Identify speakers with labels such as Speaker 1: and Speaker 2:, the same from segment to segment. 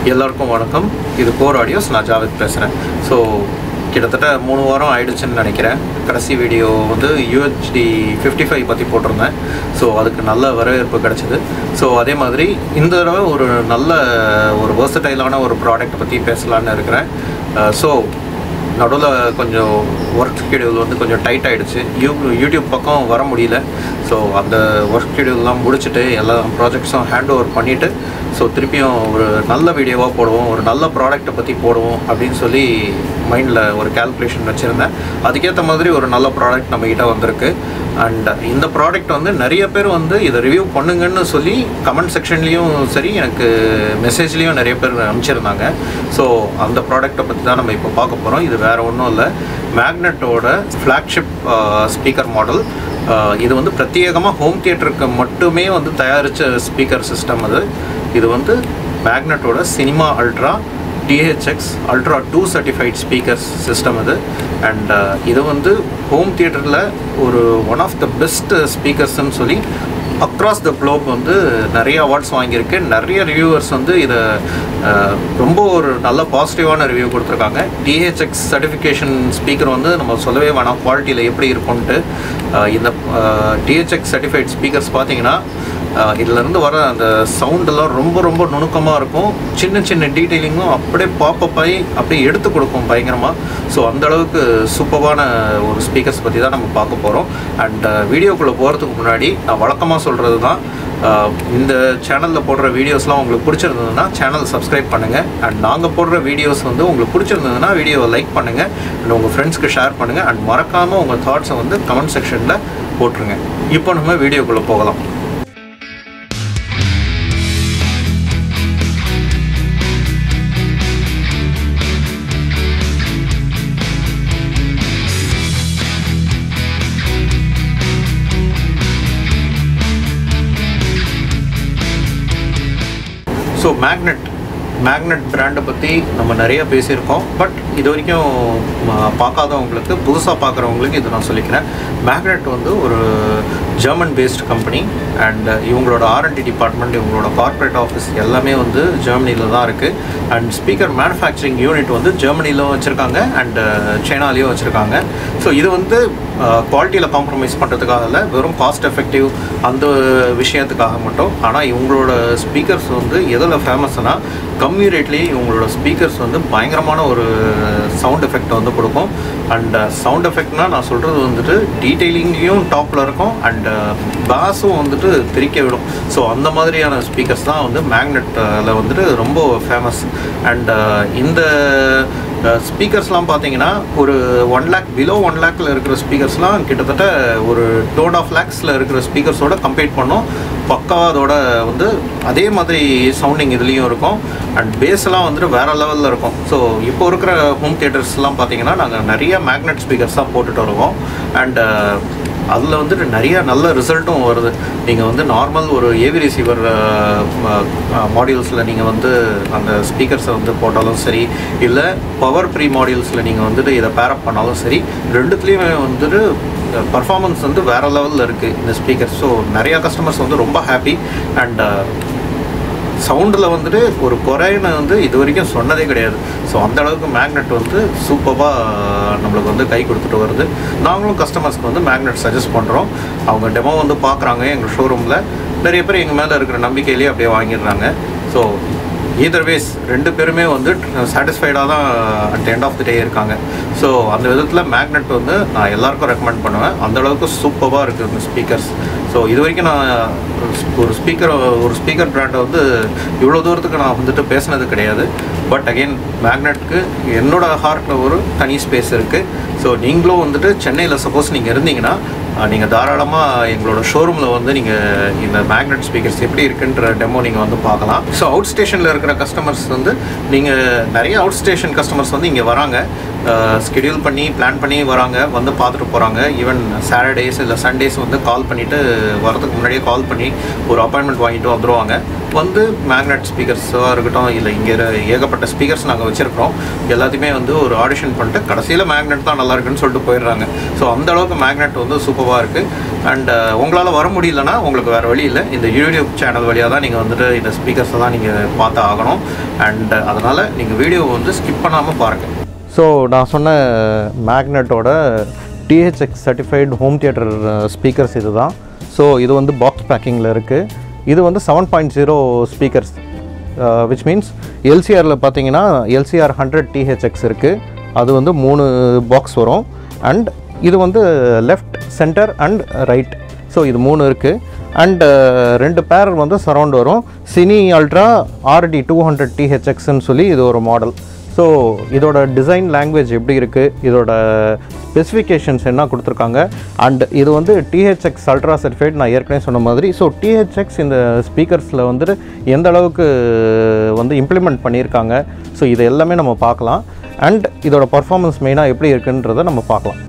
Speaker 1: எல்லாருக்கும் வணக்கம் இது கோர் ஆடியோஸ் நான் ஜாவேத் பேசுகிறேன் ஸோ கிட்டத்தட்ட மூணு வாரம் ஆயிடுச்சுன்னு நினைக்கிறேன் கடைசி வீடியோ வந்து யூஹெச்டி ஃபிஃப்டி ஃபைவ் பற்றி போட்டிருந்தேன் ஸோ அதுக்கு நல்ல வரவேற்பு கிடச்சிது ஸோ அதே மாதிரி இந்த தடவை ஒரு நல்ல ஒரு வேர்சடைலான ஒரு ப்ராடக்ட் பற்றி பேசலான்னு இருக்கிறேன் ஸோ நடுவில் கொஞ்சம் ஒர்க் ஷெடியூல் வந்து கொஞ்சம் டைட் ஆகிடுச்சு யூ யூடியூப் பக்கம் வர முடியல ஸோ அந்த ஒர்க் ஷெடியூல்லாம் முடிச்சுட்டு எல்லா ப்ராஜெக்ட்ஸும் ஹேண்ட் ஓவர் பண்ணிவிட்டு ஸோ திருப்பியும் ஒரு நல்ல வீடியோவாக போடுவோம் ஒரு நல்ல ப்ராடக்ட்டை பற்றி போடுவோம் அப்படின்னு சொல்லி மைண்டில் ஒரு கேல்குலேஷன் வச்சுருந்தேன் அதுக்கேற்ற மாதிரி ஒரு நல்ல ப்ராடக்ட் நம்மக்கிட்ட வந்திருக்கு அண்ட் இந்த ப்ராடக்ட் வந்து நிறைய பேர் வந்து இதை ரிவ்யூ பண்ணுங்கன்னு சொல்லி கமெண்ட் செக்ஷன்லேயும் சரி எனக்கு மெசேஜ்லேயும் நிறைய பேர் அனுப்பிச்சிருந்தாங்க ஸோ அந்த ப்ராடக்ட்டை பற்றி தான் நம்ம இப்போ பார்க்க போகிறோம் இது வேறு ஒன்றும் இல்லை மேக்னெட்டோட ஃப்ளாக்ஷிப் ஸ்பீக்கர் மாடல் இது வந்து பிரத்யேகமாக ஹோம் தியேட்டருக்கு மட்டுமே வந்து தயாரித்த ஸ்பீக்கர் சிஸ்டம் அது இது வந்து மேக்னெட்டோட cinema ultra THX ultra two certified speakers system இது அண்ட் இது வந்து ஹோம் தியேட்டரில் ஒரு ஒன் ஆஃப் த பெஸ்ட் ஸ்பீக்கர்ஸ்ன்னு சொல்லி அக்ராஸ் த குளோப் வந்து நிறைய அவார்ட்ஸ் வாங்கியிருக்கு நிறைய ரிவ்யூவர்ஸ் வந்து இதை அஹ், ரொம்ப ஒரு நல்ல பாசிட்டிவான ரிவ்யூ கொடுத்துருக்காங்க டிஹெச்எக்ஸ் சர்டிஃபிகேஷன் ஸ்பீக்கர் வந்து நம்ம சொல்லவே வேணாம் குவாலிட்டியில் எப்படி இருக்கும்ன்ட்டு அஹ், இந்த டிஹெச்எக்ஸ் சர்டிஃபைட் ஸ்பீக்கர்ஸ் பார்த்தீங்கன்னா ஆஹ் இதுலேருந்து வர அந்த சவுண்டெல்லாம் ரொம்ப ரொம்ப நுணுக்கமாக இருக்கும் சின்ன சின்ன டீட்டெயிலிங்கும் அப்படியே பாப்பப் ஆகி அப்படியே எடுத்து கொடுக்கும் பயங்கரமாக ஸோ அந்த அளவுக்கு சூப்பரான ஒரு ஸ்பீக்கர்ஸ் பற்றி தான் நம்ம பார்க்க போகிறோம் அண்ட் வீடியோக்குள்ளே போகிறதுக்கு முன்னாடி நான் வழக்கமாக சொல்கிறது தான் ஆஹ் இந்த சேனலில் போடுற வீடியோஸ்லாம் உங்களுக்கு பிடிச்சிருந்ததுன்னா சேனல் சப்ஸ்கிரைப் பண்ணுங்கள் அண்ட் நாங்கள் போடுற வீடியோஸ் வந்து உங்களுக்கு பிடிச்சிருந்ததுன்னா வீடியோவை லைக் பண்ணுங்கள் அண்ட் உங்கள் ஃப்ரெண்ட்ஸ்க்கு ஷேர் பண்ணுங்கள் அண்ட் மறக்காமல் உங்கள் தாட்ஸை வந்து கமெண்ட் செக்ஷனில் போட்டுருங்க இப்போ நம்ம வீடியோக்குள்ளே போகலாம் ஸோ மேக்னெட் மேக்னெட் பிராண்டை பற்றி நம்ம நிறைய பேசியிருக்கோம் பட் இது வரைக்கும் ம, பார்க்காதவங்களுக்கு புதுசாக பார்க்குறவங்களுக்கு இது நான் சொல்லிக்கிறேன் மேக்னெட் வந்து ஒரு ஜெர்மன் பேஸ்ட் கம்பெனி அண்ட் இவங்களோட ஆர்என்டி டிபார்ட்மெண்ட் இவங்களோட கார்ப்பரேட் ஆஃபீஸ் எல்லாமே வந்து ஜெர்மனியில் தான் இருக்குது அண்ட் ஸ்பீக்கர் மேனுஃபேக்சரிங் யூனிட் வந்து ஜெர்மனிலும் வச்சுருக்காங்க அண்ட் சைனாலேயும் வச்சுருக்காங்க ஸோ இது வந்து குவாலிட்டியில் காம்ப்ரமைஸ் பண்ணுறதுக்காக இல்லை வெறும் காஸ்ட் எஃபெக்டிவ் அந்த விஷயத்துக்காக மட்டும் ஆனால் இவங்களோட ஸ்பீக்கர்ஸ் வந்து எதில் ஃபேமஸ்னா கம்மி ரேட்லேயே இவங்களோட ஸ்பீக்கர்ஸ் வந்து பயங்கரமான ஒரு சவுண்ட் எஃபெக்ட் வந்து கொடுக்கும் அண்ட் சவுண்ட் எஃபெக்ட்னா நான் சொல்கிறது வந்துட்டு டீட்டெயிலிங்லேயும் டாப்பில் இருக்கும் அண்ட் பாஸும் வந்துட்டு திரிக்க விடும் ஸோ அந்த மாதிரியான ஸ்பீக்கர்ஸ் தான் வந்து மேக்னெட்டில் வந்துட்டு ரொம்ப ஃபேமஸ் அண்ட் இந்த ஸ்பீக்கர்ஸ்லாம் பார்த்தீங்கன்னா ஒரு ஒன் லேக் பிலோ ஒன் லேக்கில் இருக்கிற ஸ்பீக்கர்ஸ்லாம் கிட்டத்தட்ட ஒரு டோட் ஆஃப் லேக்ஸில் இருக்கிற ஸ்பீக்கர்ஸோட கம்பேர் பண்ணோம் பக்காவா அதோட வந்து அதே மாதிரி சவுண்டிங் இதுலேயும் இருக்கும் அண்ட் பேஸ்லாம் வந்துட்டு வேறு லெவலில் இருக்கும் ஸோ இப்போ இருக்கிற ஹோம் தியேட்டர்ஸ்லாம் பார்த்தீங்கன்னா நாங்கள் நிறைய மேக்னெட் ஸ்பீக்கர்ஸ் தான் போட்டுட்டு வருவோம் அண்ட் அதில் வந்துட்டு நிறைய நல்ல ரிசல்ட்டும் வருது நீங்கள் வந்து நார்மல் ஒரு ஏவி ரிசீவர் மாடியூல்ஸில் நீங்கள் வந்து அந்த ஸ்பீக்கர்ஸை வந்து போட்டாலும் சரி இல்லை பவர் ப்ரீ மாடியூல்ஸில் நீங்கள் வந்துட்டு இதை பேரப் பண்ணாலும் சரி ரெண்டுத்துலேயுமே வந்துட்டு பர்ஃபார்மன்ஸ் வந்து வேறு லெவலில் இருக்குது இந்த ஸ்பீக்கர் ஸோ நிறையா கஸ்டமர்ஸ் வந்து ரொம்ப ஹாப்பி அண்ட் சவுண்டில் வந்துட்டு ஒரு குறைன்னு வந்து இது வரைக்கும் சொன்னதே கிடையாது ஸோ அந்த அளவுக்கு மேக்னெட் வந்து சூப்பராக நம்மளுக்கு வந்து கை கொடுத்துட்டு வருது நாங்களும் கஸ்டமர்ஸ்க்கு வந்து மேக்னெட் சஜஸ்ட் பண்ணுறோம் அவங்க டெமோ வந்து பார்க்குறாங்க எங்கள் ஷோரூமில் நிறைய பேர் எங்கள் மேலே இருக்கிற நம்பிக்கையிலேயே அப்படியே வாங்கிடுறாங்க ஸோ ஈதர் வேஸ் ரெண்டு பேருமே வந்து சாட்டிஸ்ஃபைடாக தான் at end of the day இருக்காங்க ஸோ அந்த விதத்தில் மேக்னெட் வந்து நான் எல்லாருக்கும் ரெக்கமெண்ட் பண்ணுவேன் அந்த அளவுக்கு சூப்பராக இருக்குது இந்த ஸ்பீக்கர்ஸ் ஸோ இது வரைக்கும் நான் ஒரு ஸ்பீக்கர் ஒரு ஸ்பீக்கர் பிராண்டை வந்து இவ்வளோ தூரத்துக்கு நான் வந்துட்டு பேசினது கிடையாது பட் அகெயின் மேக்னெட்டுக்கு என்னோட ஹார்ட்டில் ஒரு தனி ஸ்பேஸ் இருக்குது ஸோ நீங்களும் வந்துட்டு சென்னையில் சப்போஸ் நீங்கள் இருந்தீங்கன்னா நீங்கள் தாராளமாக எங்களோட ஷோரூமில் வந்து நீங்கள் இந்த மேக்னெட் ஸ்பீக்கர்ஸ் எப்படி இருக்குன்ற டெமோ நீங்கள் வந்து பார்க்கலாம் ஸோ அவுட் ஸ்டேஷனில் இருக்கிற கஸ்டமர்ஸ் வந்து நீங்கள் நிறைய அவுட் ஸ்டேஷன் கஸ்டமர்ஸ் வந்து இங்கே வராங்க ஸ்கெடியூல் பண்ணி பிளான் பண்ணி வராங்க வந்து பார்த்துட்டு போகிறாங்க ஈவன் சாட்டர்டேஸ் இல்லை சண்டேஸ் வந்து கால் பண்ணிவிட்டு வரதுக்கு முன்னாடியே கால் பண்ணி ஒரு அப்பாயின்மெண்ட் வாங்கிட்டு வந்துடுவாங்க வந்து மேக்னெட் ஸ்பீக்கர்ஸாக இருக்கட்டும் இல்லை இங்கே ஏகப்பட்ட ஸ்பீக்கர்ஸ் நாங்கள் வச்சுருக்கிறோம் எல்லாத்தையுமே வந்து ஒரு ஆடிஷன் பண்ணிட்டு கடைசியில் மேக்னெட் தான் நல்லா இருக்குன்னு சொல்லிட்டு போயிடுறாங்க ஸோ அந்த அளவுக்கு மேக்னெட் வந்து சூப்பராக இருக்குது அண்ட் உங்களால் வர முடியலன்னா உங்களுக்கு வேறு வழி இல்லை இந்த யூடியூப் சேனல் வழியாக தான் நீங்கள் வந்துட்டு இந்த ஸ்பீக்கர்ஸை தான் நீங்கள் பார்த்து ஆகணும் அண்ட் அதனால் நீங்கள் வீடியோவை வந்து ஸ்கிப் பண்ணாமல் பாருங்கள் ஸோ நான் சொன்ன மேக்னெட்டோட THX certified home theatre speakers இது தான் ஸோ இது வந்து பாக்ஸ் பேக்கிங்கில் இருக்குது இது வந்து seven point zero speakers which means எல்சிஆரில் பார்த்தீங்கன்னா எல்சிஆர் ஹண்ட்ரட் டிஹெச்எக்ஸ் இருக்குது அது வந்து மூணு பாக்ஸ் வரும் அண்ட் இது வந்து left centre and right so இது மூணு இருக்குது அண்ட் ரெண்டு பேர் வந்து சரௌண்ட் வரும் cine ultra RT two hundred டிஹெச்எக்ஸ்ன்னு சொல்லி இது ஒரு மாடல் ஸோ இதோட டிசைன் லாங்குவேஜ் எப்படி இருக்குது இதோட ஸ்பெசிஃபிகேஷன்ஸ் என்ன கொடுத்துருக்காங்க அண்ட் இது வந்து டிஹெச்எக்ஸ் அல்ட்ரா சர்டிஃபைட் நான் ஏற்கனவே சொன்ன மாதிரி ஸோ டிஹெச்எக்ஸ் இந்த ஸ்பீக்கர்ஸில் வந்துட்டு எந்த அளவுக்கு வந்து இம்ப்ளிமெண்ட் பண்ணியிருக்காங்க ஸோ இது எல்லாமே நம்ம பார்க்கலாம் அண்ட் இதோட பர்ஃபார்மன்ஸ் மெயினாக எப்படி இருக்குன்றதை நம்ம பார்க்கலாம்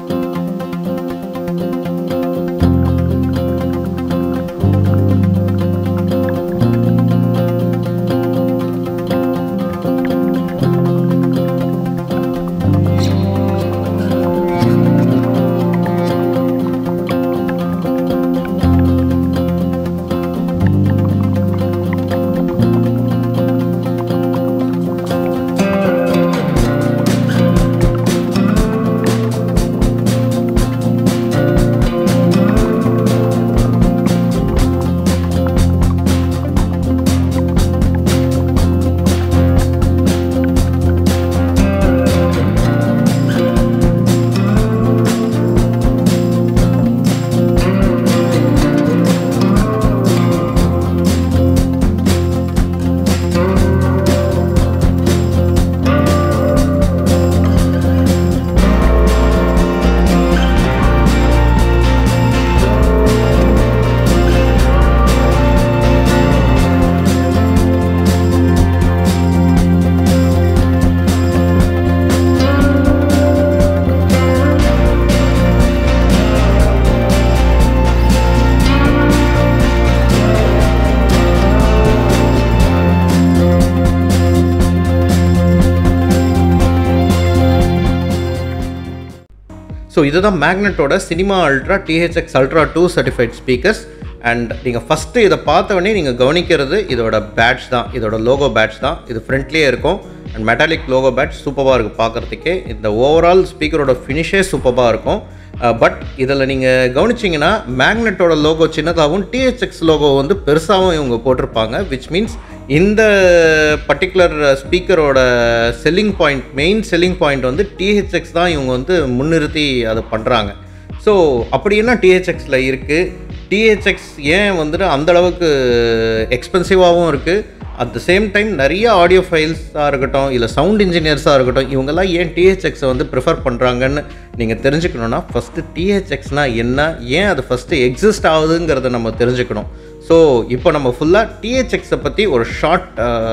Speaker 1: ஸோ இதுதான் மேக்னெட்டோட cinema ultra THX ultra two certified speakers and நீங்கள் ஃபஸ்ட்டு இதை பார்த்தவொடனே நீங்கள் கவனிக்கிறது இதோட பேட்ச் தான் இதோட லோகோ பேட்ச் தான் இது ஃப்ரண்ட்லேயே இருக்கும் அண்ட் மெட்டாலிக் லோகோ பேட்ச் சூப்பராக இருக்குது பார்க்குறதுக்கே இந்த ஓவரால் ஸ்பீக்கரோட ஃபினிஷே சூப்பராக இருக்கும் பட் இதில் நீங்கள் கவனிச்சிங்கன்னா மேக்னெட்டோட லோகோ சின்னதாகவும் டிஹெச்எக்ஸ் லோகோ வந்து பெருசாகவும் இவங்க போட்டிருப்பாங்க விச் மீன்ஸ் இந்த பர்டிகுலர் ஸ்பீக்கரோட selling point main selling point வந்து டிஹெச்எக்ஸ் தான் இவங்க வந்து முன்னிறுத்தி அதை பண்ணுறாங்க ஸோ அப்படி என்ன டிஹெச்எக்ஸில் இருக்குது டிஹெச்எக்ஸ் ஏன் வந்துட்டு அந்த அளவுக்கு எக்ஸ்பென்சிவாகவும் இருக்குது அட் த சேம் டைம் நிறைய ஆடியோ ஃபைல்ஸாக இருக்கட்டும் இல்லை சவுண்ட் இன்ஜினியர்ஸாக இருக்கட்டும் இவங்கெல்லாம் ஏன் டிஹெச்எக்ஸை வந்து ப்ரிஃபர் பண்ணுறாங்கன்னு நீங்கள் தெரிஞ்சுக்கணுன்னா ஃபஸ்ட்டு டிஹெச்எக்ஸ்னால் என்ன ஏன் அது ஃபஸ்ட்டு எக்ஸிஸ்ட் ஆகுதுங்கிறத நம்ம தெரிஞ்சுக்கணும் ஸோ இப்போ நம்ம ஃபுல்லாக டிஹெச்எக்ஸை பற்றி ஒரு ஷார்ட்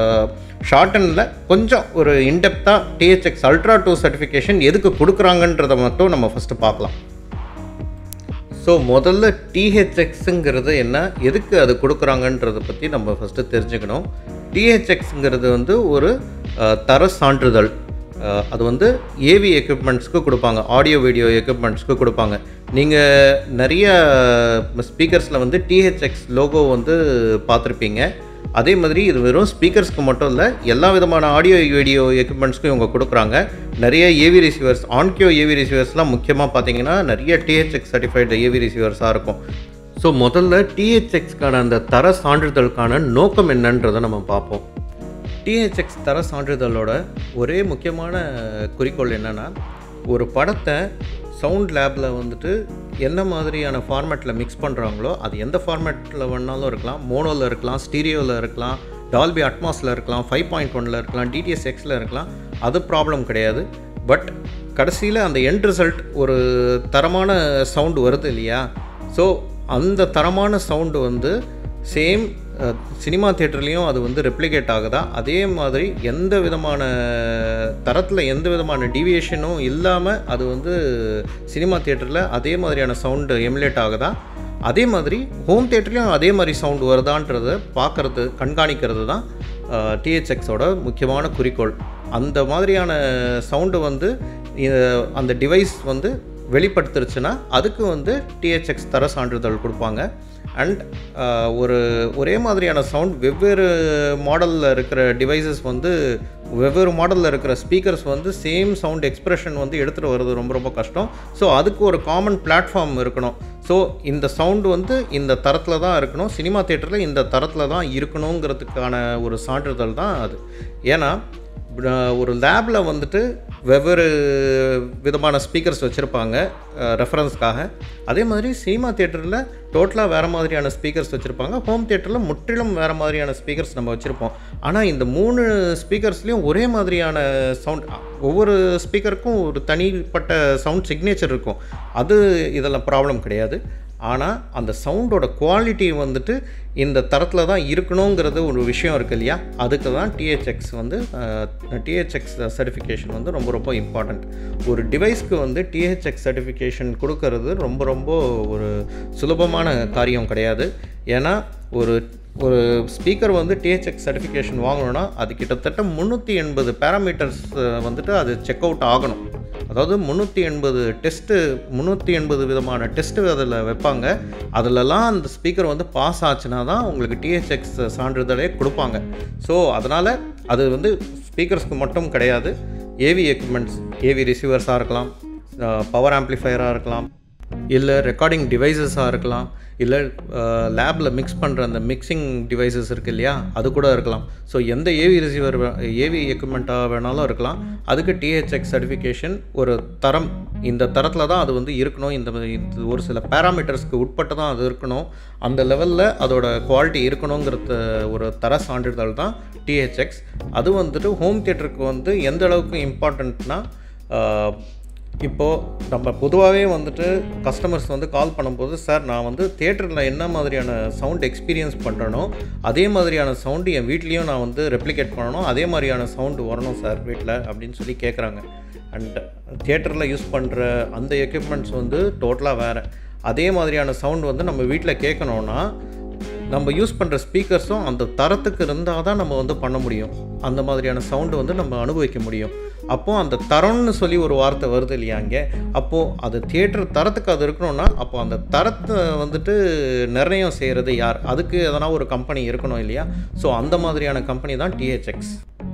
Speaker 1: ஷார்ட்டனில் கொஞ்சம் ஒரு இன்டெப்த்தாக டிஹெச்எக்ஸ் அல்ட்ரா டூ சர்டிஃபிகேஷன் எதுக்கு கொடுக்குறாங்கன்றதை மட்டும் நம்ம ஃபஸ்ட்டு பார்க்கலாம் ஸோ முதல்ல டிஹெச்எக்ஸுங்கிறது என்ன எதுக்கு அது கொடுக்குறாங்கன்றதை பற்றி நம்ம ஃபஸ்ட்டு தெரிஞ்சுக்கணும் டிஹெச்எக்ஸுங்கிறது வந்து ஒரு அஹ், தர சான்றிதழ் அஹ், அது வந்து ஏவி எக்யூப்மெண்ட்ஸ்க்கு கொடுப்பாங்க ஆடியோ வீடியோ எக்யூப்மெண்ட்ஸ்க்கு கொடுப்பாங்க நீங்கள் நிறைய ஸ்பீக்கர்ஸில் வந்து டிஹெச்எக்ஸ் லோகோ வந்து பார்த்துருப்பீங்க அதே மாதிரி இது வெறும் ஸ்பீக்கர்ஸ்க்கு மட்டும் இல்லை எல்லா விதமான ஆடியோ வீடியோ எக்யூப்மெண்ட்ஸ்க்கும் இவங்க கொடுக்குறாங்க நிறைய ஏவி ரிசீவர்ஸ் ஆன்கியோ ஏவி ரிசீவர்ஸ்லாம் முக்கியமாக பார்த்தீங்கன்னா நிறைய டிஹெச்எக்ஸ் சர்டிஃபைடு ஏவி ரிசீவர்ஸாக இருக்கும் ஸோ முதல்ல டிஹெச்எக்ஸ்க்கான அந்த தர சான்றிதழுக்கான நோக்கம் என்னன்றதை நம்ம பார்ப்போம் டிஹெச்எக்ஸ் தர சான்றிதழோட ஒரே முக்கியமான குறிக்கோள் என்னென்னா ஒரு படத்தை சவுண்ட் லேபில் வந்துட்டு என்ன மாதிரியான ஃபார்மேட்டில் மிக்ஸ் பண்ணுறாங்களோ அது எந்த ஃபார்மேட்டில் வேணாலும் இருக்கலாம் மோனோவில் இருக்கலாம் ஸ்டீரியோவில் இருக்கலாம் டால்பி அட்மாஸில் இருக்கலாம் ஃபைவ் பாயிண்ட் ஒனில் இருக்கலாம் டிடிஎஸ் எக்ஸில் இருக்கலாம் அது ப்ராப்ளம் கிடையாது பட் கடைசியில் அந்த எண்ட் ரிசல்ட் ஒரு தரமான சவுண்டு வருது இல்லையா ஸோ அந்த தரமான சவுண்டு வந்து சேம் சினிமா தேட்டர்லேயும் அது வந்து ரெப்ளிகேட் ஆகுதா அதே மாதிரி எந்த விதமான தரத்தில் எந்த விதமான டீவியேஷனும் இல்லாமல் அது வந்து சினிமா தேட்டரில் அதே மாதிரியான சவுண்டு எமுலேட் ஆகுதா அதே மாதிரி ஹோம் தேட்டர்லேயும் அதே மாதிரி சவுண்டு வருதான்றதை பார்க்குறது கண்காணிக்கிறது தான் டிஹெச்எக்ஸோட முக்கியமான குறிக்கோள் அந்த மாதிரியான சவுண்டு வந்து இ- அந்த டிவைஸ் வந்து வெளிப்படுத்துருச்சுன்னா அதுக்கு வந்து டிஹெச்எக்ஸ் தர சான்றிதழ் கொடுப்பாங்க அண்ட் ஒரு ஒரே மாதிரியான சவுண்ட் வெவ்வேறு மாடலில் இருக்கிற டிவைசஸ் வந்து வெவ்வேறு மாடலில் இருக்கிற ஸ்பீக்கர்ஸ் வந்து சேம் சவுண்ட் எக்ஸ்பிரஷன் வந்து எடுத்துகிட்டு வர்றது ரொம்ப ரொம்ப கஷ்டம் ஸோ அதுக்கு ஒரு காமன் பிளாட்ஃபார்ம் இருக்கணும் ஸோ இந்த சவுண்டு வந்து இந்த தரத்தில் தான் இருக்கணும் சினிமா தேட்டரில் இந்த தரத்தில் தான் இருக்கணுங்கிறதுக்கான ஒரு சான்றிதழ் தான் அது ஏன்னா அஹ் ஒரு லேபில் வந்துட்டு வெவ்வேறு விதமான ஸ்பீக்கர்ஸ் வச்சுருப்பாங்க ரெஃபரன்ஸ்க்காக அதே மாதிரி சினிமா தேட்டரில் டோட்டலாக வேறு மாதிரியான ஸ்பீக்கர்ஸ் வச்சுருப்பாங்க ஹோம் தேட்டரில் முற்றிலும் வேறு மாதிரியான ஸ்பீக்கர்ஸ் நம்ம வச்சுருப்போம் ஆனால் இந்த மூணு ஸ்பீக்கர்ஸ்லேயும் ஒரே மாதிரியான சவுண்ட் ஒவ்வொரு ஸ்பீக்கருக்கும் ஒரு தனிப்பட்ட சவுண்ட் சிக்னேச்சர் இருக்கும் அது இதெல்லாம் ப்ராப்ளம் கிடையாது ஆனால் அந்த சவுண்டோட குவாலிட்டி வந்துட்டு இந்த தரத்தில் தான் இருக்கணுங்கிறது ஒரு விஷயம் இருக்கு இல்லையா அதுக்கு தான் டிஹெச்எக்ஸ் வந்து டிஹெச்எக்ஸ் சர்டிஃபிகேஷன் வந்து ரொம்ப ரொம்ப இம்பார்ட்டண்ட் ஒரு டிவைஸ்க்கு வந்து டிஹெச்எக்ஸ் சர்டிஃபிகேஷன் கொடுக்கறது ரொம்ப ரொம்ப ஒரு சுலபமான காரியம் கிடையாது ஏன்னா ஒரு ஒரு ஸ்பீக்கர் வந்து டிஹெச்எக்ஸ் சர்டிஃபிகேஷன் வாங்கணும்னா அது கிட்டத்தட்ட முந்நூற்றி எண்பது பேராமீட்டர்ஸ் வந்துட்டு அது செக் அவுட் ஆகணும் அதாவது முந்நூற்றி எண்பது டெஸ்ட்டு முந்நூற்றி எண்பது விதமான டெஸ்ட்டு அதில் வைப்பாங்க அதிலலாம் அந்த ஸ்பீக்கர் வந்து பாஸ் ஆச்சுன்னா தான் உங்களுக்கு டிஹெச்எக்ஸ் சான்றிதழே கொடுப்பாங்க ஸோ அதனால் அது வந்து ஸ்பீக்கர்ஸ்க்கு மட்டும் கிடையாது ஏவி எக்யூப்மெண்ட்ஸ் ஏவி ரிசீவர்ஸாக இருக்கலாம் பவர் ஆம்ப்ளிஃபையராக இருக்கலாம் இல்லை ரெக்கார்டிங் டிவைசஸாக இருக்கலாம் இல்லை லேபில் மிக்ஸ் பண்ணுற அந்த மிக்சிங் டிவைசஸ் இருக்கு இல்லையா அது கூட இருக்கலாம் ஸோ எந்த ஏவி ரிசீவர் ஏவி எக்யூப்மெண்ட்டாக வேணாலும் இருக்கலாம் அதுக்கு டிஹெச்எக்ஸ் சர்டிஃபிகேஷன் ஒரு தரம் இந்த தரத்தில் தான் அது வந்து இருக்கணும் இந்த இது ஒரு சில பேராமீட்டர்ஸ்க்கு உட்பட்டு தான் அது இருக்கணும் அந்த லெவலில் அதோட குவாலிட்டி இருக்கணுங்கிறது ஒரு தர சான்றிதழ் தான் டிஹெச்எக்ஸ் அது வந்துட்டு ஹோம் தியேட்டருக்கு வந்து எந்த அளவுக்கு இம்பார்ட்டண்ட்னா இப்போது நம்ம பொதுவாகவே வந்துட்டு கஸ்டமர்ஸ் வந்து கால் பண்ணும்போது சார் நான் வந்து தேட்டரில் என்ன மாதிரியான சவுண்ட் எக்ஸ்பீரியன்ஸ் பண்ணுறனோ அதே மாதிரியான சவுண்டு என் வீட்லேயும் நான் வந்து ரெப்ளிகேட் பண்ணணும் அதே மாதிரியான சவுண்டு வரணும் சார் வீட்டில் அப்படின்னு சொல்லி கேட்குறாங்க அண்ட் தியேட்டரில் யூஸ் பண்ணுற அந்த எக்யூப்மெண்ட்ஸ் வந்து டோட்டலாக வேறு அதே மாதிரியான சவுண்ட் வந்து நம்ம வீட்டில் கேட்கணுன்னா நம்ம யூஸ் பண்ணுற ஸ்பீக்கர்ஸும் அந்த தரத்துக்கு இருந்தால் தான் நம்ம வந்து பண்ண முடியும் அந்த மாதிரியான சவுண்டு வந்து நம்ம அனுபவிக்க முடியும் அப்போது அந்த தரம்னு சொல்லி ஒரு வார்த்தை வருது இல்லையா அங்கே அப்போது அது தியேட்டர் தரத்துக்கு அது இருக்கணும்னா அப்போ அந்த தரத்தை வந்துட்டு நிர்ணயம் செய்கிறது யார் அதுக்கு எதனா ஒரு கம்பெனி இருக்கணும் இல்லையா ஸோ அந்த மாதிரியான கம்பெனி தான் டிஹெச்எக்ஸ்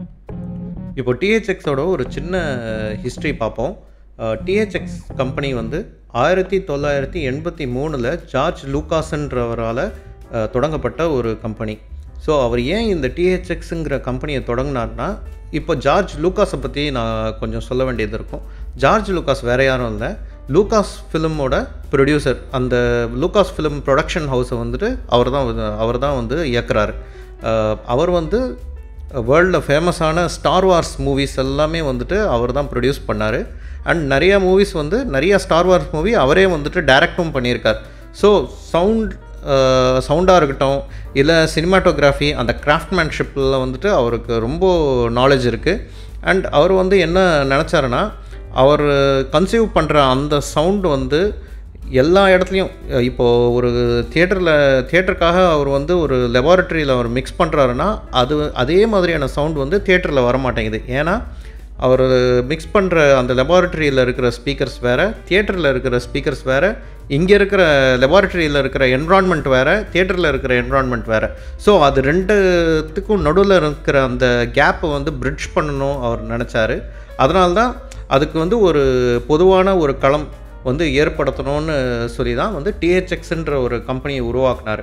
Speaker 1: இப்போ டிஹெச்எக்ஸோட ஒரு சின்ன ஹிஸ்ட்ரி பார்ப்போம் டிஹெச்எக்ஸ் கம்பெனி வந்து ஆயிரத்தி தொள்ளாயிரத்தி எண்பத்தி மூணில் ஜார்ஜ் லூகாஸ்ன்றவரால் அஹ், தொடங்கப்பட்ட ஒரு கம்பெனி ஸோ அவர் ஏன் இந்த டிஹெச்எக்ஸுங்கிற கம்பெனியை தொடங்கினார்னா இப்போ ஜார்ஜ் லூகாஸை பற்றி நான் கொஞ்சம் சொல்ல வேண்டியது இருக்கும் ஜார்ஜ் லூகாஸ் வேறு யாரும் இல்லை லூகாஸ் ஃபிலிமோட ப்ரொடியூசர் அந்த லூகாஸ் ஃபிலிம் ப்ரொடக்ஷன் ஹவுஸை வந்துட்டு அவர் தான் அவர் தான் வந்து இயக்குறாரு அஹ், அவர் வந்து வேர்ல்டில் ஃபேமஸான ஸ்டார் வார்ஸ் மூவிஸ் எல்லாமே வந்துட்டு அவர் தான் ப்ரொடியூஸ் பண்ணார் அண்ட் நிறைய மூவிஸ் வந்து நிறைய ஸ்டார் வார்ஸ் மூவி அவரே வந்துட்டு டைரக்டும் பண்ணியிருக்கார் ஸோ சவுண்ட் சவுண்டாக இருக்கட்டும் இல்லை சினிமாட்டோகிராஃபி அந்த கிராஃப்ட்மேன்ஷிப்பில் வந்துட்டு அவருக்கு ரொம்ப நாலேஜ் இருக்குது அண்ட் அவர் வந்து என்ன நினச்சாருன்னா அவர் கன்சீவ் பண்ணுற அந்த சவுண்டு வந்து எல்லா இடத்துலையும் இப்போது ஒரு தியேட்டரில் தியேட்டருக்காக அவர் வந்து ஒரு லெபார்ட்டரியில் அவர் மிக்ஸ் பண்ணுறாருன்னா அது அதே மாதிரியான சவுண்ட் வந்து தியேட்டரில் வர மாட்டேங்குது ஏன்னா அவர் மிக்ஸ் பண்ணுற அந்த லெபார்ட்டரியில் இருக்கிற ஸ்பீக்கர்ஸ் வேறு தியேட்டரில் இருக்கிற ஸ்பீக்கர்ஸ் வேறு இங்கே இருக்கிற லெபார்ட்டரியில் இருக்கிற என்விரான்மெண்ட் வேறு தியேட்டரில் இருக்கிற என்விரான்மெண்ட் வேறு ஸோ அது ரெண்டுத்துக்கும் நடுவில் இருக்கிற அந்த கேப்பை வந்து பிரிட்ஜ் பண்ணணும் அவர் நினச்சாரு அதனால தான் அதுக்கு வந்து ஒரு பொதுவான ஒரு களம் வந்து ஏற்படுத்தணும்னு சொல்லி தான் வந்து டிஹெச்எக்ஸ்ன்ற ஒரு கம்பெனியை உருவாக்குனார்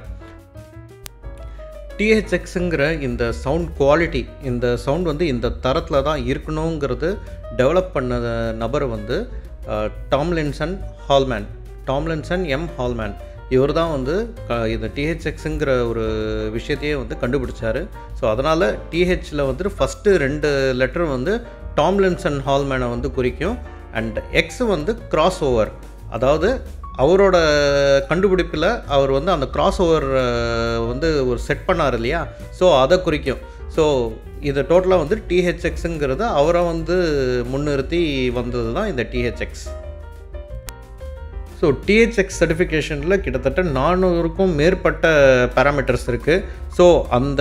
Speaker 1: டிஹெச்எக்ஸுங்கிற இந்த சவுண்ட் குவாலிட்டி இந்த சவுண்ட் வந்து இந்த தரத்தில் தான் இருக்கணுங்கிறது டெவலப் பண்ண நபர் வந்து அஹ், Tomlinson Holman Tomlinson M Holman இவர் தான் வந்து க- இந்த டிஹெச்எக்ஸுங்கிற ஒரு விஷயத்தையே வந்து கண்டுபிடிச்சாரு ஸோ அதனால் டிஹெச்சில் வந்துட்டு ஃபஸ்ட்டு ரெண்டு லெட்டர் வந்து டாம்லின்சன் ஹால்மேனை வந்து குறிக்கும் அண்ட் எக்ஸ் வந்து கிராஸ் ஓவர் அதாவது அவரோட கண்டுபிடிப்பில் அவர் வந்து அந்த கிராஸ் ஓவர் வந்து ஒரு செட் பண்ணார் இல்லையா ஸோ அதை குறிக்கும் ஸோ இது டோட்டலாக வந்து டிஹெச்எக்ஸுங்கிறது அவரை வந்து முன்னிறுத்தி வந்தது தான் இந்த டிஹெச்எக்ஸ் ஸோ டிஹெச்எக்ஸ் சர்டிஃபிகேஷனில் கிட்டத்தட்ட நானூறுக்கும் மேற்பட்ட பேராமீட்டர்ஸ் இருக்குது ஸோ அந்த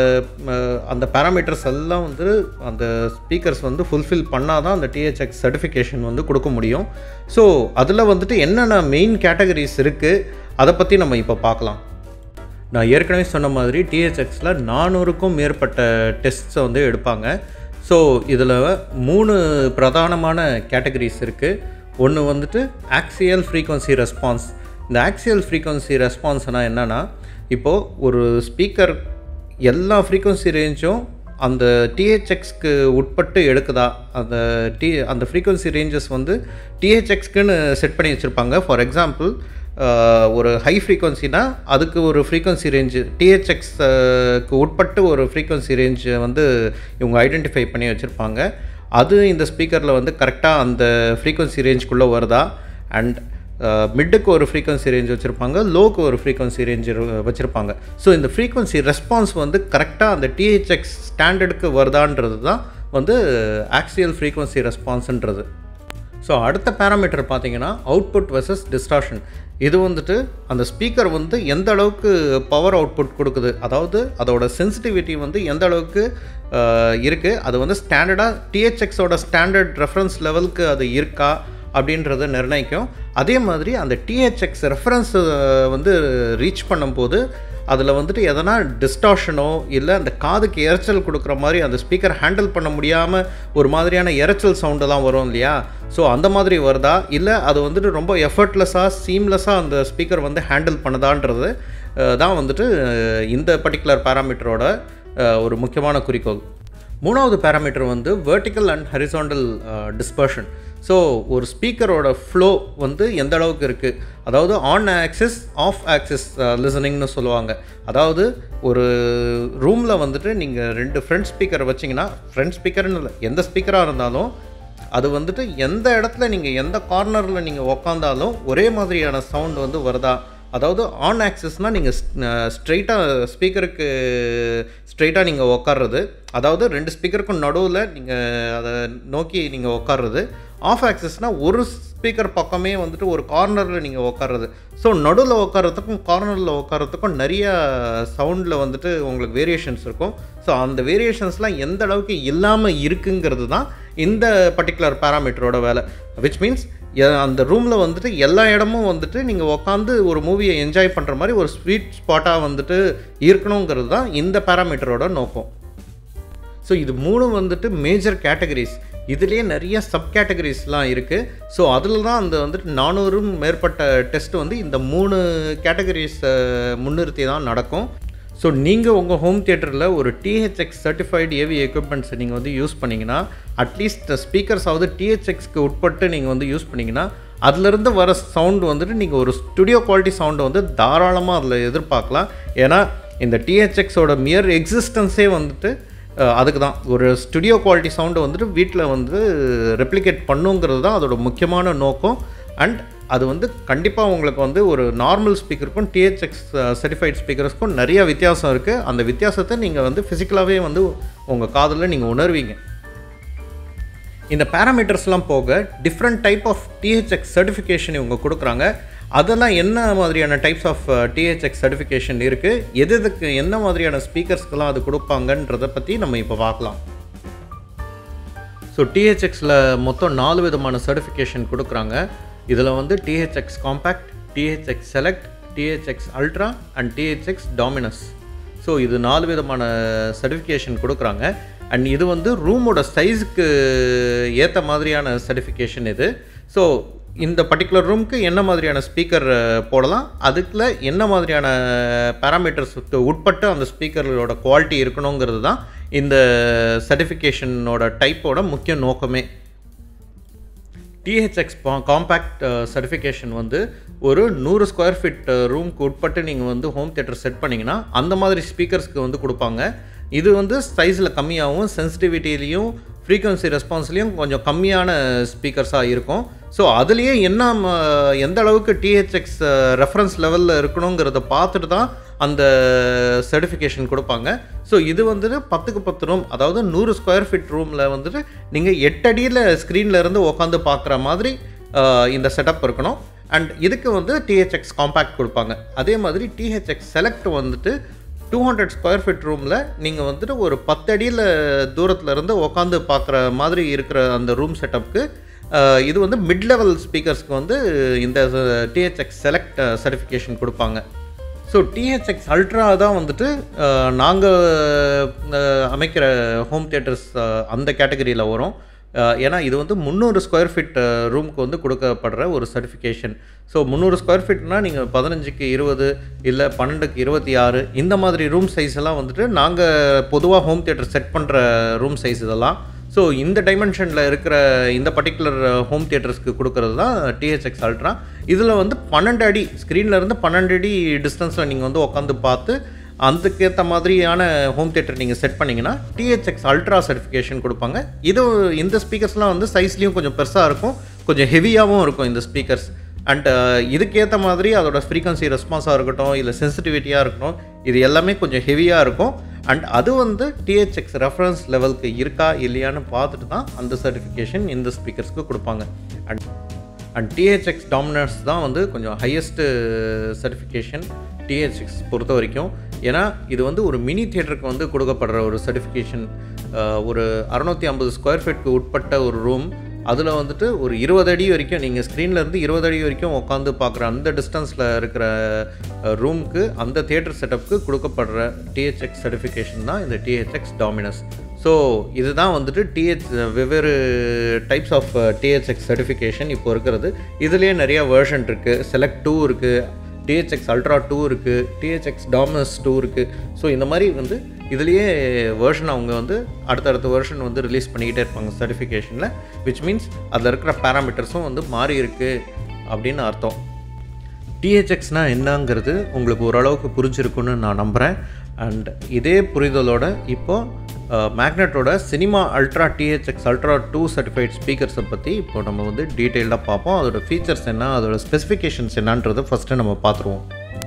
Speaker 1: அஹ், அந்த பேராமீட்டர்ஸ் எல்லாம் வந்து அந்த ஸ்பீக்கர்ஸ் வந்து ஃபுல்ஃபில் பண்ணால் தான் அந்த டிஹெச்எக்ஸ் சர்டிஃபிகேஷன் வந்து கொடுக்க முடியும் ஸோ அதில் வந்துட்டு என்னென்ன மெயின் கேட்டகரிஸ் இருக்குது அதை பற்றி நம்ம இப்போ பார்க்கலாம் நான் ஏற்கனவே சொன்ன மாதிரி டிஹெச்எக்ஸில் நானூறுக்கும் மேற்பட்ட டெஸ்ட்ஸை வந்து எடுப்பாங்க ஸோ இதில் மூணு பிரதானமான கேட்டகரிஸ் இருக்குது ஒன்று வந்துட்டு ஆக்சியல் ஃப்ரீக்வன்சி ரெஸ்பான்ஸ் இந்த ஆக்சியல் ஃப்ரீக்வன்சி ரெஸ்பான்ஸ்னால் என்னென்னா இப்போது ஒரு ஸ்பீக்கர் எல்லா ஃப்ரீக்வன்சி ரேஞ்சும் அந்த டிஹெச்எக்ஸ்க்கு உட்பட்டு எடுக்குதா அந்த டி அந்த ஃப்ரீக்வன்சி ரேஞ்சஸ் வந்து டிஹெச்எக்ஸ்க்குன்னு செட் பண்ணி வச்சுருப்பாங்க ஃபார் எக்ஸாம்பிள் ஒரு ஹை ஃப்ரீக்வன்சினா அதுக்கு ஒரு ஃப்ரீக்வன்சி ரேஞ்சு டிஹெச்எக்ஸ்க்கு உட்பட்டு ஒரு ஃப்ரீக்வன்சி ரேஞ்சை வந்து இவங்க ஐடென்டிஃபை பண்ணி வச்சுருப்பாங்க அது இந்த ஸ்பீக்கரில் வந்து கரெக்டாக அந்த ஃப்ரீக்வன்சி ரேஞ்சுக்குள்ளே வருதா அண்ட் மிட்டுக்கு ஒரு ஃப்ரீக்வன்சி ரேஞ்ச் வச்சுருப்பாங்க லோக்கு ஒரு ஃப்ரீக்வன்சி ரேஞ்ச் வச்சுருப்பாங்க ஸோ இந்த ஃப்ரீக்வன்சி ரெஸ்பான்ஸ் வந்து கரெக்டாக அந்த டிஹெச்எக்ஸ் ஸ்டாண்டர்டுக்கு வருதான்றது தான் வந்து ஆக்சியல் ஃப்ரீக்வன்சி ரெஸ்பான்ஸுன்றது ஸோ அடுத்த பேராமீட்டர் பார்த்தீங்கன்னா அவுட்புட் வெர்சஸ் டிஸ்டார்ஷன் இது வந்துட்டு அந்த ஸ்பீக்கர் வந்து எந்த அளவுக்கு பவர் அவுட்புட் கொடுக்குது அதாவது அதோட சென்சிட்டிவிட்டி வந்து எந்த அளவுக்கு இருக்குது அது வந்து ஸ்டாண்டர்டாக டிஹெச்எக்ஸோட ஸ்டாண்டர்ட் ரெஃபரன்ஸ் லெவலுக்கு அது இருக்கா அப்படின்றத நிர்ணயிக்கும் அதே மாதிரி அந்த டிஹெச்எக்ஸ் ரெஃபரன்ஸ் வந்து ரீச் பண்ணும்போது அதில் வந்துட்டு எதனா டிஸ்டார்ஷனோ இல்லை அந்த காதுக்கு இரைச்சல் கொடுக்குற மாதிரி அந்த ஸ்பீக்கர் ஹேண்டில் பண்ண முடியாமல் ஒரு மாதிரியான இரைச்சல் சவுண்டெல்லாம் வரும் இல்லையா ஸோ அந்த மாதிரி வருதா இல்லை அது வந்துட்டு ரொம்ப எஃபர்ட்லெஸ்ஸாக சீம்லெஸ்ஸாக அந்த ஸ்பீக்கர் வந்து ஹேண்டில் பண்ணுதான்றது அஹ், தான் வந்துட்டு அஹ், இந்த பர்டிகுலர் பேராமீட்டரோட ஒரு முக்கியமான குறிக்கோள் மூணாவது பேராமீட்டர் வந்து vertical and horizontal dispersion so ஒரு ஸ்பீக்கரோட ஃப்ளோ வந்து எந்த அளவுக்கு இருக்குது அதாவது ஆன் ஆக்சிஸ் ஆஃப் ஆக்சிஸ் லிசனிங்னு சொல்லுவாங்க அதாவது ஒரு ரூமில் வந்துட்டு நீங்கள் ரெண்டு ஃப்ரண்ட் ஸ்பீக்கர் வச்சிங்கன்னா ஃப்ரண்ட் ஸ்பீக்கர்னு இல்லை எந்த ஸ்பீக்கராக இருந்தாலும் அது வந்துட்டு எந்த இடத்துல நீங்கள் எந்த கார்னரில் நீங்கள் உக்காந்தாலும் ஒரே மாதிரியான சவுண்ட் வந்து வருதா அதாவது ஆன் ஆக்சஸ்னால் நீங்கள் ஸ்ட்ரைட்டாக ஸ்பீக்கருக்கு ஸ்ட்ரைட்டாக நீங்கள் உக்காடுறது அதாவது ரெண்டு ஸ்பீக்கருக்கும் நடுவில் நீங்கள் அதை நோக்கி நீங்கள் உக்காடுறது ஆஃப் ஆக்சஸ்னால் ஒரு ஸ்பீக்கர் பக்கமே வந்துட்டு ஒரு கார்னரில் நீங்கள் உக்காடுறது ஸோ நடுவில் உட்காரத்துக்கும் கார்னரில் உட்காரத்துக்கும் நிறைய சவுண்டில் வந்துட்டு உங்களுக்கு வேரியேஷன்ஸ் இருக்கும் ஸோ அந்த வேரியேஷன்ஸ்லாம் எந்த அளவுக்கு இல்லாமல் இருக்குங்கிறது தான் இந்த பர்டிகுலர் பேராமீட்டரோட வேலை விச் மீன்ஸ் அந்த ரூமில் வந்துட்டு எல்லா இடமும் வந்துட்டு நீங்கள் உட்காந்து ஒரு மூவியை என்ஜாய் பண்ணுற மாதிரி ஒரு ஸ்வீட் ஸ்பாட்டாக வந்துட்டு இருக்கணுங்கிறது தான் இந்த பேராமீட்டரோட நோக்கம் ஸோ இது மூணு வந்துட்டு மேஜர் கேட்டகரிஸ் இதுலேயே நிறைய சப் கேட்டகரிஸ்லாம் இருக்குது ஸோ அதில் தான் அந்த வந்துட்டு நானூறும் மேற்பட்ட டெஸ்ட் வந்து இந்த மூணு கேட்டகரிஸை முன்னிறுத்தி தான் நடக்கும் ஸோ நீங்கள் உங்கள் ஹோம் தியேட்டரில் ஒரு டிஹெச்எக்ஸ் சர்டிஃபைடு ஏவி எக்யூப்மெண்ட்ஸை நீங்கள் வந்து யூஸ் பண்ணிங்கன்னா அட்லீஸ்ட் ஸ்பீக்கர்ஸாவது டிஹெச்எக்ஸ்க்கு உட்பட்டு நீங்கள் வந்து யூஸ் பண்ணிங்கன்னா அதுலேருந்து வர சவுண்டு வந்துட்டு நீங்கள் ஒரு ஸ்டுடியோ குவாலிட்டி சவுண்டை வந்து தாராளமாக அதில் எதிர்பார்க்கலாம் ஏன்னா இந்த டிஹெச்எக்ஸோட மியர் எக்ஸிஸ்டன்ஸே வந்துட்டு அஹ், அதுக்கு தான் ஒரு ஸ்டுடியோ குவாலிட்டி சவுண்டை வந்துட்டு வீட்டில் வந்து ரெப்ளிகேட் பண்ணுங்கிறது தான் அதோட முக்கியமான நோக்கம் அண்ட் அது வந்து கண்டிப்பாக உங்களுக்கு வந்து ஒரு நார்மல் ஸ்பீக்கருக்கும் டிஹெச்எக்ஸ் சர்டிஃபைட் ஸ்பீக்கர்ஸ்க்கும் நிறைய வித்தியாசம் இருக்குது அந்த வித்தியாசத்தை நீங்கள் வந்து ஃபிசிக்கலாகவே வந்து உங்கள் காதில் நீங்கள் உணர்வீங்க இந்த பேராமீட்டர்ஸ்லாம் போக different type of THX certification இவங்க கொடுக்குறாங்க அதெல்லாம் என்ன மாதிரியான டைப்ஸ் ஆஃப் டிஹெச்எக்ஸ் சர்டிஃபிகேஷன் இருக்குது எது எதுக்கு என்ன மாதிரியான ஸ்பீக்கர்ஸ்க்கெல்லாம் அது கொடுப்பாங்கன்றதை பற்றி நம்ம இப்போ பார்க்கலாம் ஸோ டிஹெச்எக்ஸில் மொத்தம் நாலு விதமான சர்டிஃபிகேஷன் கொடுக்குறாங்க இதில் வந்து THX compact THX select THX ultra and THX dominus so இது நாலு விதமான சர்டிஃபிகேஷன் கொடுக்குறாங்க அண்ட் இது வந்து ரூமோட சைஸுக்கு ஏற்ற மாதிரியான சர்டிஃபிகேஷன் இது ஸோ இந்த பர்டிகுலர் ரூமுக்கு என்ன மாதிரியான ஸ்பீக்கர் போடலாம் அதுக்குள்ள என்ன மாதிரியான பேராமீட்டர்ஸுக்கு உட்பட்டு அந்த ஸ்பீக்கர்களோட குவாலிட்டி இருக்கணுங்கிறது தான் இந்த சர்டிஃபிகேஷனோட டைப்போட முக்கிய நோக்கமே டிஹெச்எக்ஸ் காம்பேக்ட் சர்டிஃபிகேஷன் வந்து ஒரு நூறு ஸ்கொயர் ஃபீட் ரூம்க்கு உட்பட்டு நீங்கள் வந்து ஹோம் தியேட்டர் செட் பண்ணிங்கன்னா அந்த மாதிரி ஸ்பீக்கர்ஸ்க்கு வந்து கொடுப்பாங்க இது வந்து சைஸில் கம்மியாகவும் சென்சிட்டிவிட்டிலையும் ஃப்ரீக்வன்சி ரெஸ்பான்ஸ்லேயும் கொஞ்சம் கம்மியான ஸ்பீக்கர்ஸாக இருக்கும் ஸோ அதுலேயே என்ன ம- எந்த அளவுக்கு டிஹெச்எக்ஸ் ரெஃபரன்ஸ் லெவலில் இருக்கணுங்கிறத பார்த்துட்டு தான் அந்த சர்டிஃபிகேஷன் கொடுப்பாங்க ஸோ இது வந்துட்டு பத்துக்கு பத்து ரூம் அதாவது நூறு ஸ்கொயர் ஃபீட் ரூமில் வந்துட்டு நீங்கள் எட்டு அடியில் ஸ்க்ரீனில் இருந்து உட்காந்து பார்க்குற மாதிரி அஹ், இந்த செட்டப் இருக்கணும் அண்ட் இதுக்கு வந்து டிஹெச்எக்ஸ் காம்பேக்ட் கொடுப்பாங்க அதே மாதிரி டிஹெச்எக்ஸ் செலக்ட் வந்துட்டு டூ ஹண்ட்ரட் ஸ்கொயர் ஃபீட் ரூமில் நீங்கள் வந்துட்டு ஒரு பத்தடியில் தூரத்தில் இருந்து உட்காந்து பார்க்குற மாதிரி இருக்கிற அந்த ரூம் செட்டப்புக்கு இது வந்து மிட் லெவல் ஸ்பீக்கர்ஸ்க்கு வந்து இந்த டிஹெச்எக்ஸ் செலக்ட் சர்டிஃபிகேஷன் கொடுப்பாங்க ஸோ டிஹெச்எக்ஸ் அல்ட்ரா தான் வந்துட்டு நாங்கள் அமைக்கிற ஹோம் தியேட்டர்ஸ் அந்த கேட்டகரியில் வரும் அஹ், ஏன்னா இது வந்து முந்நூறு ஸ்கொயர் ஃபீட் ரூமுக்கு வந்து கொடுக்கப்படுற ஒரு சர்டிஃபிகேஷன் ஸோ முந்நூறு ஸ்கொயர் ஃபீட்னா நீங்கள் பதினஞ்சுக்கு இருபது இல்லை பன்னெண்டுக்கு இருபத்தி ஆறு இந்த மாதிரி ரூம் சைஸ் எல்லாம் வந்துட்டு நாங்கள் பொதுவாக ஹோம் தியேட்டர் செட் பண்ணுற ரூம் சைஸ் இதெல்லாம் ஸோ இந்த டைமென்ஷனில் இருக்கிற இந்த பர்டிகுலர் ஹோம் தியேட்டர்ஸ்க்கு கொடுக்கறது தான் டிஹெச்எக்ஸ் அல்ட்ரா இதில் வந்து பன்னெண்டு அடி ஸ்க்ரீனில் இருந்து பன்னெண்டு அடி டிஸ்டன்ஸில் நீங்கள் வந்து உட்காந்து பார்த்து அதுக்கேற்ற மாதிரியான ஹோம் தியேட்டர் நீங்கள் செட் பண்ணிங்கன்னா டிஹெச்எக்ஸ் அல்ட்ரா சர்டிஃபிகேஷன் கொடுப்பாங்க இது இந்த ஸ்பீக்கர்ஸ்லாம் வந்து சைஸ்லேயும் கொஞ்சம் பெருசாக இருக்கும் கொஞ்சம் ஹெவியாகவும் இருக்கும் இந்த ஸ்பீக்கர்ஸ் அண்ட் இதுக்கேற்ற மாதிரி அதோட ஃப்ரீக்வன்சி ரெஸ்பான்ஸாக இருக்கட்டும் இல்லை சென்சிட்டிவிட்டியாக இருக்கட்டும் இது எல்லாமே கொஞ்சம் ஹெவியாக இருக்கும் அண்ட் அது வந்து டிஹெச்எக்ஸ் ரெஃபரன்ஸ் லெவலுக்கு இருக்கா இல்லையான்னு பார்த்துட்டு தான் அந்த சர்டிஃபிகேஷன் இந்த ஸ்பீக்கர்ஸ்க்கு கொடுப்பாங்க அண்ட் அண்ட் டிஹெச்எக்ஸ் டாமினர்ஸ் தான் வந்து கொஞ்சம் ஹையஸ்ட்டு சர்டிஃபிகேஷன் டிஹெச்எக்ஸ் பொறுத்த வரைக்கும் ஏன்னா இது வந்து ஒரு மினி தியேட்டருக்கு வந்து கொடுக்கப்படுற ஒரு சர்டிஃபிகேஷன் ஒரு அறநூற்றி ஐம்பது ஸ்கொயர் ஃபீட்க்கு உட்பட்ட ஒரு ரூம் அதில் வந்துட்டு ஒரு இருபது அடி வரைக்கும் நீங்கள் ஸ்க்ரீன்லேருந்து இருபது அடி வரைக்கும் உட்காந்து பார்க்குற அந்த டிஸ்டன்ஸில் இருக்கிற ரூமுக்கு அந்த தியேட்டர் செட்டப்புக்கு கொடுக்கப்படுற டிஹெச்எக்ஸ் சர்டிஃபிகேஷன் தான் இந்த டிஹெச்எக்ஸ் டாமினஸ் ஸோ இதுதான் வந்துட்டு டிஹெச் வெவ்வேறு டைப்ஸ் ஆஃப் டிஹெச்எக்ஸ் சர்டிஃபிகேஷன் இப்போ இருக்கிறது இதுலேயே நிறைய வேர்ஷன் இருக்குது செலக்ட் டூ இருக்குது டிஹெச்எக்ஸ் அல்ட்ரா டூ இருக்குது டிஹெச்எக்ஸ் டாமினஸ் டூ இருக்குது ஸோ இந்த மாதிரி வந்து இதுலேயே வேர்ஷன் அவங்க வந்து அடுத்தடுத்த வேர்ஷன் வந்து ரிலீஸ் பண்ணிக்கிட்டே இருப்பாங்க சர்டிஃபிகேஷனில் விச் மீன்ஸ் அதில் இருக்கிற பேராமீட்டர்ஸும் வந்து மாறி இருக்கு அப்படின்னு அர்த்தம் டிஹெச்எக்ஸ்னால் என்னங்கிறது உங்களுக்கு ஓரளவுக்கு புரிஞ்சிருக்குன்னு நான் நம்புகிறேன் அண்ட் இதே புரிதலோட இப்போது மேக்னெட்டோட cinema ultra THX ultra two certified ஸ்பீக்கர்ஸை பற்றி இப்போ நம்ம வந்து டீட்டெயில்டாக பார்ப்போம் அதோட ஃபீச்சர்ஸ் என்ன அதோட ஸ்பெசிஃபிகேஷன்ஸ் என்னன்றதை ஃபஸ்ட்டு நம்ம பார்த்துருவோம்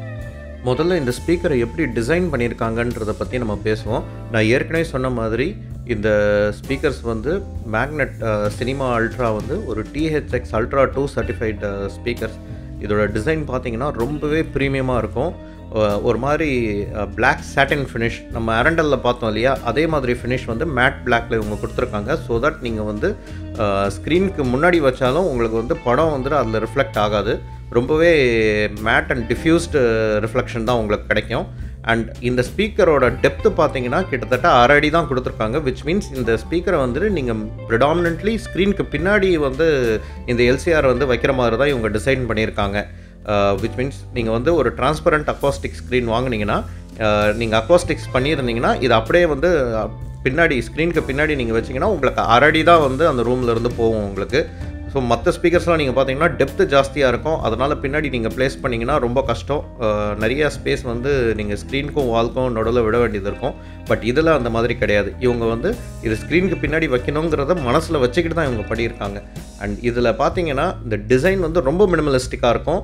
Speaker 1: முதல்ல இந்த ஸ்பீக்கரை எப்படி டிசைன் பண்ணியிருக்காங்கன்றத பற்றி நம்ம பேசுவோம் நான் ஏற்கனவே சொன்ன மாதிரி இந்த ஸ்பீக்கர்ஸ் வந்து மேக்னெட் சினிமா அல்ட்ரா வந்து ஒரு THX ultra two certified speakers இதோட டிசைன் பார்த்தீங்கன்னா ரொம்பவே ப்ரீமியமாக இருக்கும் அஹ் ஒரு மாதிரி Black சாட்டின் ஃபினிஷ் நம்ம அரண்டலில் பார்த்தோம் இல்லையா அதே மாதிரி ஃபினிஷ் வந்து மேட் பிளாக்ல இவங்க கொடுத்துருக்காங்க ஸோ தட் நீங்கள் வந்து ஸ்க்ரீனுக்கு முன்னாடி வச்சாலும் உங்களுக்கு வந்து படம் வந்துட்டு அதில் ரிஃப்ளெக்ட் ஆகாது ரொம்பவே மேட் அண்ட் டிஃப்யூஸ்டு ரிஃப்ளெக்ஷன் தான் உங்களுக்கு கிடைக்கும் அண்ட் இந்த ஸ்பீக்கரோட டெப்த்து பார்த்தீங்கன்னா கிட்டத்தட்ட அரை அடி தான் கொடுத்துருக்காங்க விச் மீன்ஸ் இந்த ஸ்பீக்கரை வந்துட்டு நீங்கள் ப்ரிடாமினென்ட்லி ஸ்க்ரீனுக்கு பின்னாடி வந்து இந்த எல்சிஆர் வந்து வைக்கிற மாதிரி தான் இவங்க டிசைன் பண்ணியிருக்காங்க விச் மீன்ஸ் நீங்கள் வந்து ஒரு டிரான்ஸ்பரண்ட் அக்வாஸ்டிக் ஸ்க்ரீன் வாங்குனீங்கன்னா நீங்கள் அக்வாஸ்டிக்ஸ் பண்ணியிருந்தீங்கன்னா இது அப்படியே வந்து அஹ், பின்னாடி ஸ்க்ரீனுக்கு பின்னாடி நீங்கள் வச்சிங்கன்னா உங்களுக்கு அரடி தான் வந்து அந்த ரூம்ல இருந்து போகும் உங்களுக்கு ஸோ மற்ற ஸ்பீக்கர்ஸ்லாம் நீங்கள் பார்த்தீங்கன்னா டெப்த்து ஜாஸ்தியாக இருக்கும் அதனால் பின்னாடி நீங்கள் ப்ளேஸ் பண்ணிங்கன்னா ரொம்ப கஷ்டம் அஹ், நிறைய ஸ்பேஸ் வந்து நீங்கள் ஸ்க்ரீனுக்கும் வால்க்கும் நடுவில் விட வேண்டியது இருக்கும் பட் இதில் அந்த மாதிரி கிடையாது இவங்க வந்து இது ஸ்க்ரீனுக்கு பின்னாடி வைக்கணுங்கிறத மனசில் வச்சுக்கிட்டு தான் இவங்க பண்ணியிருக்காங்க அண்ட் இதில் பார்த்தீங்கன்னா இந்த டிசைன் வந்து ரொம்ப மினிமலிஸ்டிக்காக இருக்கும்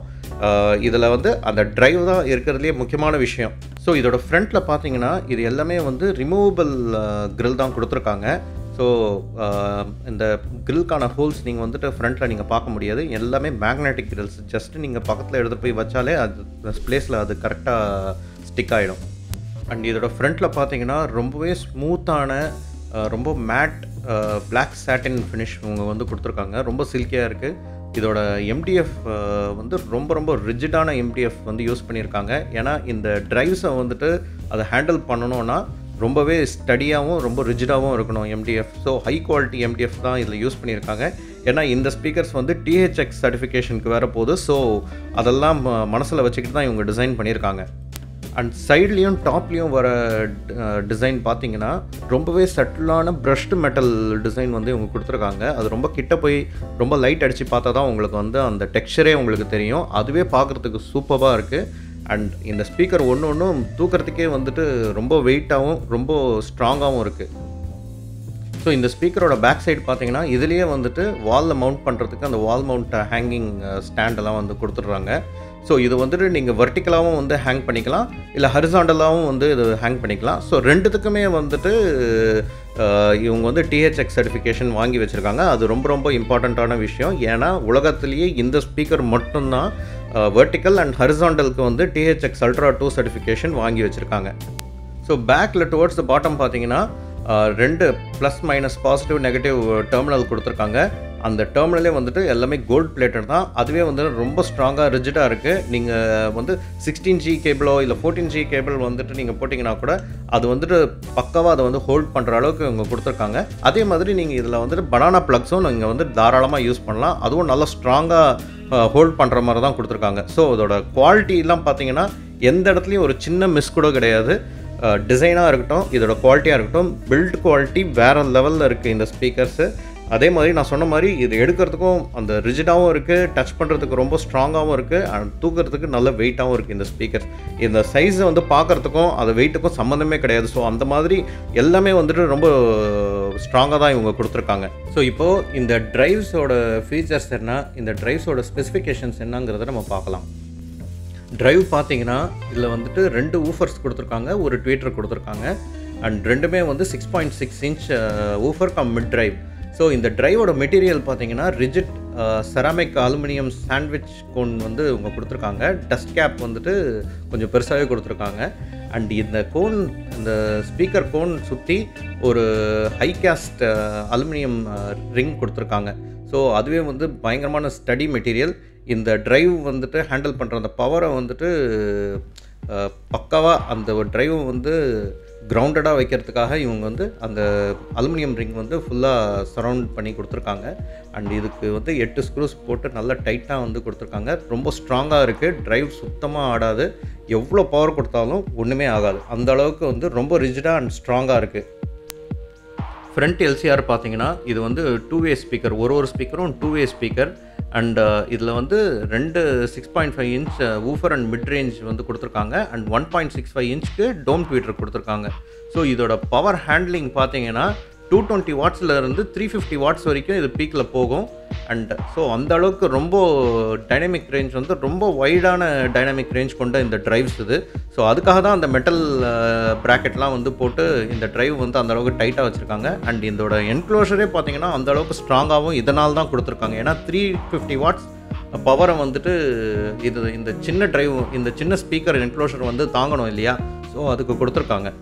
Speaker 1: இதில் வந்து அந்த டிரைவ் தான் இருக்கிறதுலே முக்கியமான விஷயம் ஸோ இதோட ஃப்ரண்ட்டில் பார்த்தீங்கன்னா இது எல்லாமே வந்து ரிமூவபிள் grill தான் கொடுத்துருக்காங்க ஸோ இந்த கிரில்க்கான ஹோல்ஸ் நீங்கள் வந்துட்டு ஃப்ரண்ட்டில் நீங்கள் பார்க்க முடியாது எல்லாமே மேக்னெட்டிக் கிரில்ஸ் ஜஸ்ட் நீங்கள் பக்கத்தில் எடுத்துகிட்டு போய் வச்சாலே அது பிளேஸில் அது கரெக்டாக ஸ்டிக் ஆகிடும் அண்ட் இதோட ஃப்ரண்ட்டில் பார்த்தீங்கன்னா ரொம்பவே ஸ்மூத்தான ரொம்ப மேட் Black சாட்டின் ஃபினிஷ் இவங்க வந்து கொடுத்துருக்காங்க ரொம்ப சில்கியாக இருக்குது இதோட எம்டிஎஃப் வந்து ரொம்ப ரொம்ப ரிஜிடான எம்டிஎஃப் வந்து யூஸ் பண்ணியிருக்காங்க ஏன்னா இந்த டிரைவ்ஸை வந்துட்டு அதை ஹேண்டில் பண்ணணும்னா ரொம்பவே ஸ்டடியாகவும் ரொம்ப ரிஜிடாகவும் இருக்கணும் MDF so high quality MDF தான் இதில் யூஸ் பண்ணியிருக்காங்க ஏன்னா இந்த ஸ்பீக்கர்ஸ் வந்து டிஹெச்எக்ஸ் சர்டிஃபிகேஷனுக்கு வேற போகுது ஸோ அதெல்லாம் மனசில் வச்சுக்கிட்டு தான் இவங்க டிசைன் பண்ணியிருக்காங்க அண்ட் சைட்லேயும் டாப்லேயும் வர டிசைன் பார்த்தீங்கன்னா ரொம்பவே சட்டிலான ப்ரஷ்டு மெட்டல் டிசைன் வந்து இவங்க கொடுத்துருக்காங்க அது ரொம்ப கிட்ட போய் ரொம்ப லைட் அடித்து பார்த்தா தான் உங்களுக்கு வந்து அந்த டெக்ஸ்சரே உங்களுக்கு தெரியும் அதுவே பார்க்குறதுக்கு சூப்பராக இருக்குது அண்ட் இந்த ஸ்பீக்கர் ஒன்று ஒன்றும் தூக்கிறதுக்கே வந்துட்டு ரொம்ப வெயிட்டாகவும் ரொம்ப ஸ்ட்ராங்காகவும் இருக்குது ஸோ இந்த ஸ்பீக்கரோட பேக் சைடு பார்த்தீங்கன்னா இதுலேயே வந்துட்டு வாலில் மவுண்ட் பண்ணுறதுக்கு அந்த வால் மவுண்ட் ஹேங்கிங் ஸ்டாண்டெல்லாம் வந்து கொடுத்துட்றாங்க ஸோ இது வந்துட்டு நீங்கள் வெர்டிக்கலாகவும் வந்து ஹேங் பண்ணிக்கலாம் இல்லை ஹரிசாண்டலாகவும் வந்து இது ஹேங் பண்ணிக்கலாம் ஸோ ரெண்டுத்துக்குமே வந்துட்டு அஹ், இவங்க வந்து டிஹெச்எக்ஸ் சர்டிஃபிகேஷன் வாங்கி வச்சுருக்காங்க அது ரொம்ப ரொம்ப இம்பார்ட்டண்ட்டான விஷயம் ஏன்னா உலகத்திலேயே இந்த ஸ்பீக்கர் மட்டும்தான் வெர்டிக்கல் அண்ட் ஹரிசாண்டலுக்கு வந்து டிஹெச்எக்ஸ் அல்ட்ரா டூ சர்டிஃபிகேஷன் வாங்கி வச்சுருக்காங்க ஸோ பேக்கில் டுவர்ட்ஸ் த பாட்டம் பார்த்தீங்கன்னா அஹ், ரெண்டு plus minus positive negative terminal கொடுத்துருக்காங்க அந்த டெர்மினலே வந்துட்டு எல்லாமே கோல்ட் பிளேட்டட் தான் அதுவே வந்து ரொம்ப ஸ்ட்ராங்காக ரிஜிடாக இருக்குது நீங்கள் வந்து சிக்ஸ்டீன் ஜி கேபிளோ இல்லை ஃபோர்டீன் ஜி கேபிள் வந்துட்டு நீங்கள் போட்டிங்கன்னா கூட அது வந்துட்டு பக்காவாக அதை வந்து ஹோல்ட் பண்ணுற அளவுக்கு இவங்க கொடுத்துருக்காங்க அதே மாதிரி நீங்கள் இதில் வந்துட்டு பனானா ப்ளக்ஸும் நீங்கள் வந்து தாராளமாக யூஸ் பண்ணலாம் அதுவும் நல்லா ஸ்ட்ராங்காக ஹோல்ட் பண்ணுற மாதிரி தான் கொடுத்துருக்காங்க ஸோ அதோட குவாலிட்டிலாம் பார்த்தீங்கன்னா எந்த இடத்துலையும் ஒரு சின்ன மிஸ் கூட கிடையாது டிசைனாக இருக்கட்டும் இதோட குவாலிட்டியாக இருக்கட்டும் பில்ட் குவாலிட்டி வேறு லெவலில் இருக்குது இந்த ஸ்பீக்கர்ஸு அதே மாதிரி நான் சொன்ன மாதிரி இது எடுக்கிறதுக்கும் அந்த ரிஜிடாகவும் இருக்குது டச் பண்ணுறதுக்கு ரொம்ப ஸ்ட்ராங்காகவும் இருக்குது அண்ட் தூக்கிறதுக்கு நல்ல வெயிட்டாகவும் இருக்குது இந்த ஸ்பீக்கர்ஸ் இந்த சைஸை வந்து பார்க்குறதுக்கும் அது வெயிட்டுக்கும் சம்மந்தமே கிடையாது ஸோ அந்த மாதிரி எல்லாமே வந்துட்டு ரொம்ப ஸ்ட்ராங்காக தான் இவங்க கொடுத்துருக்காங்க ஸோ இப்போது இந்த டிரைவ்ஸோட ஃபீச்சர்ஸ் என்ன இந்த டிரைவ்ஸோட ஸ்பெசிஃபிகேஷன்ஸ் என்னங்கிறத நம்ம பார்க்கலாம் டிரைவ் பார்த்தீங்கன்னா இதில் வந்துட்டு ரெண்டு ஊஃபர்ஸ் கொடுத்துருக்காங்க ஒரு ட்வீட்டர் கொடுத்துருக்காங்க அண்ட் ரெண்டுமே வந்து six point six inch woofer cum mid drive so இந்த டிரைவோட மெட்டீரியல் பார்த்தீங்கன்னா rigid ceramic aluminium sandwich cone வந்து இவங்க கொடுத்துருக்காங்க டஸ்ட் கேப் வந்துட்டு கொஞ்சம் பெருசாகவே கொடுத்துருக்காங்க அண்ட் இந்த கோன் இந்த ஸ்பீக்கர் கோன் சுற்றி ஒரு ஹை கேஸ்ட் அலுமினியம் ரிங் கொடுத்துருக்காங்க ஸோ அதுவே வந்து பயங்கரமான ஸ்டடி மெட்டீரியல் இந்த டிரைவ் வந்துட்டு ஹேண்டில் பண்ணுற அந்த பவரை வந்துட்டு பக்காவாக அந்த டிரைவ் வந்து கிரவுண்டடாக வைக்கிறதுக்காக இவங்க வந்து அந்த அலுமினியம் ரிங் வந்து ஃபுல்லாக சரவுண்ட் பண்ணி கொடுத்துருக்காங்க அண்ட் இதுக்கு வந்து எட்டு ஸ்க்ரூஸ் போட்டு நல்லா டைட்டாக வந்து கொடுத்துருக்காங்க ரொம்ப ஸ்ட்ராங்காக இருக்குது டிரைவ் சுத்தமாக ஆடாது எவ்வளோ பவர் கொடுத்தாலும் ஒன்றுமே ஆகாது அந்த அளவுக்கு வந்து ரொம்ப ரிஜிடாக அண்ட் ஸ்ட்ராங்காக இருக்குது ஃப்ரண்ட் எல்சிஆர் பார்த்தீங்கன்னா இது வந்து டூ வே ஸ்பீக்கர் ஒரு ஒரு ஸ்பீக்கரும் டூ வே ஸ்பீக்கர் அண்ட் இதில் வந்து ரெண்டு six point five inch woofer and mid range வந்து கொடுத்துருக்காங்க and one point six five இன்ச்சுக்கு டோம் ட்வீட்டர் கொடுத்துருக்காங்க ஸோ இதோட பவர் ஹேண்ட்லிங் பார்த்தீங்கன்னா டூ டுவெண்ட்டி வாட்ஸில் இருந்து த்ரீ ஃபிஃப்டி வாட்ஸ் வரைக்கும் இது பீக்கில் போகும் அண்ட் ஸோ அந்த அளவுக்கு ரொம்ப டைனமிக் ரேஞ்ச் வந்து ரொம்ப வைடான டைனமிக் ரேஞ்ச் கொண்ட இந்த டிரைவ்ஸ் இது ஸோ அதுக்காக தான் அந்த மெட்டல் ப்ராக்கெட்லாம் வந்து போட்டு இந்த டிரைவ் வந்து அந்த அளவுக்கு டைட்டாக வச்சுருக்காங்க அண்ட் இதோட என்க்ளோஷரே பார்த்தீங்கன்னா அந்த அளவுக்கு ஸ்ட்ராங்காகவும் இதனால் தான் கொடுத்துருக்காங்க ஏன்னா த்ரீ ஃபிஃப்டி வாட்ஸ் பவரை வந்துட்டு இது இந்த சின்ன டிரைவ் இந்த சின்ன ஸ்பீக்கர் என்க்ளோஷர் வந்து தாங்கணும் இல்லையா ஸோ அதுக்கு கொடுத்துருக்காங்க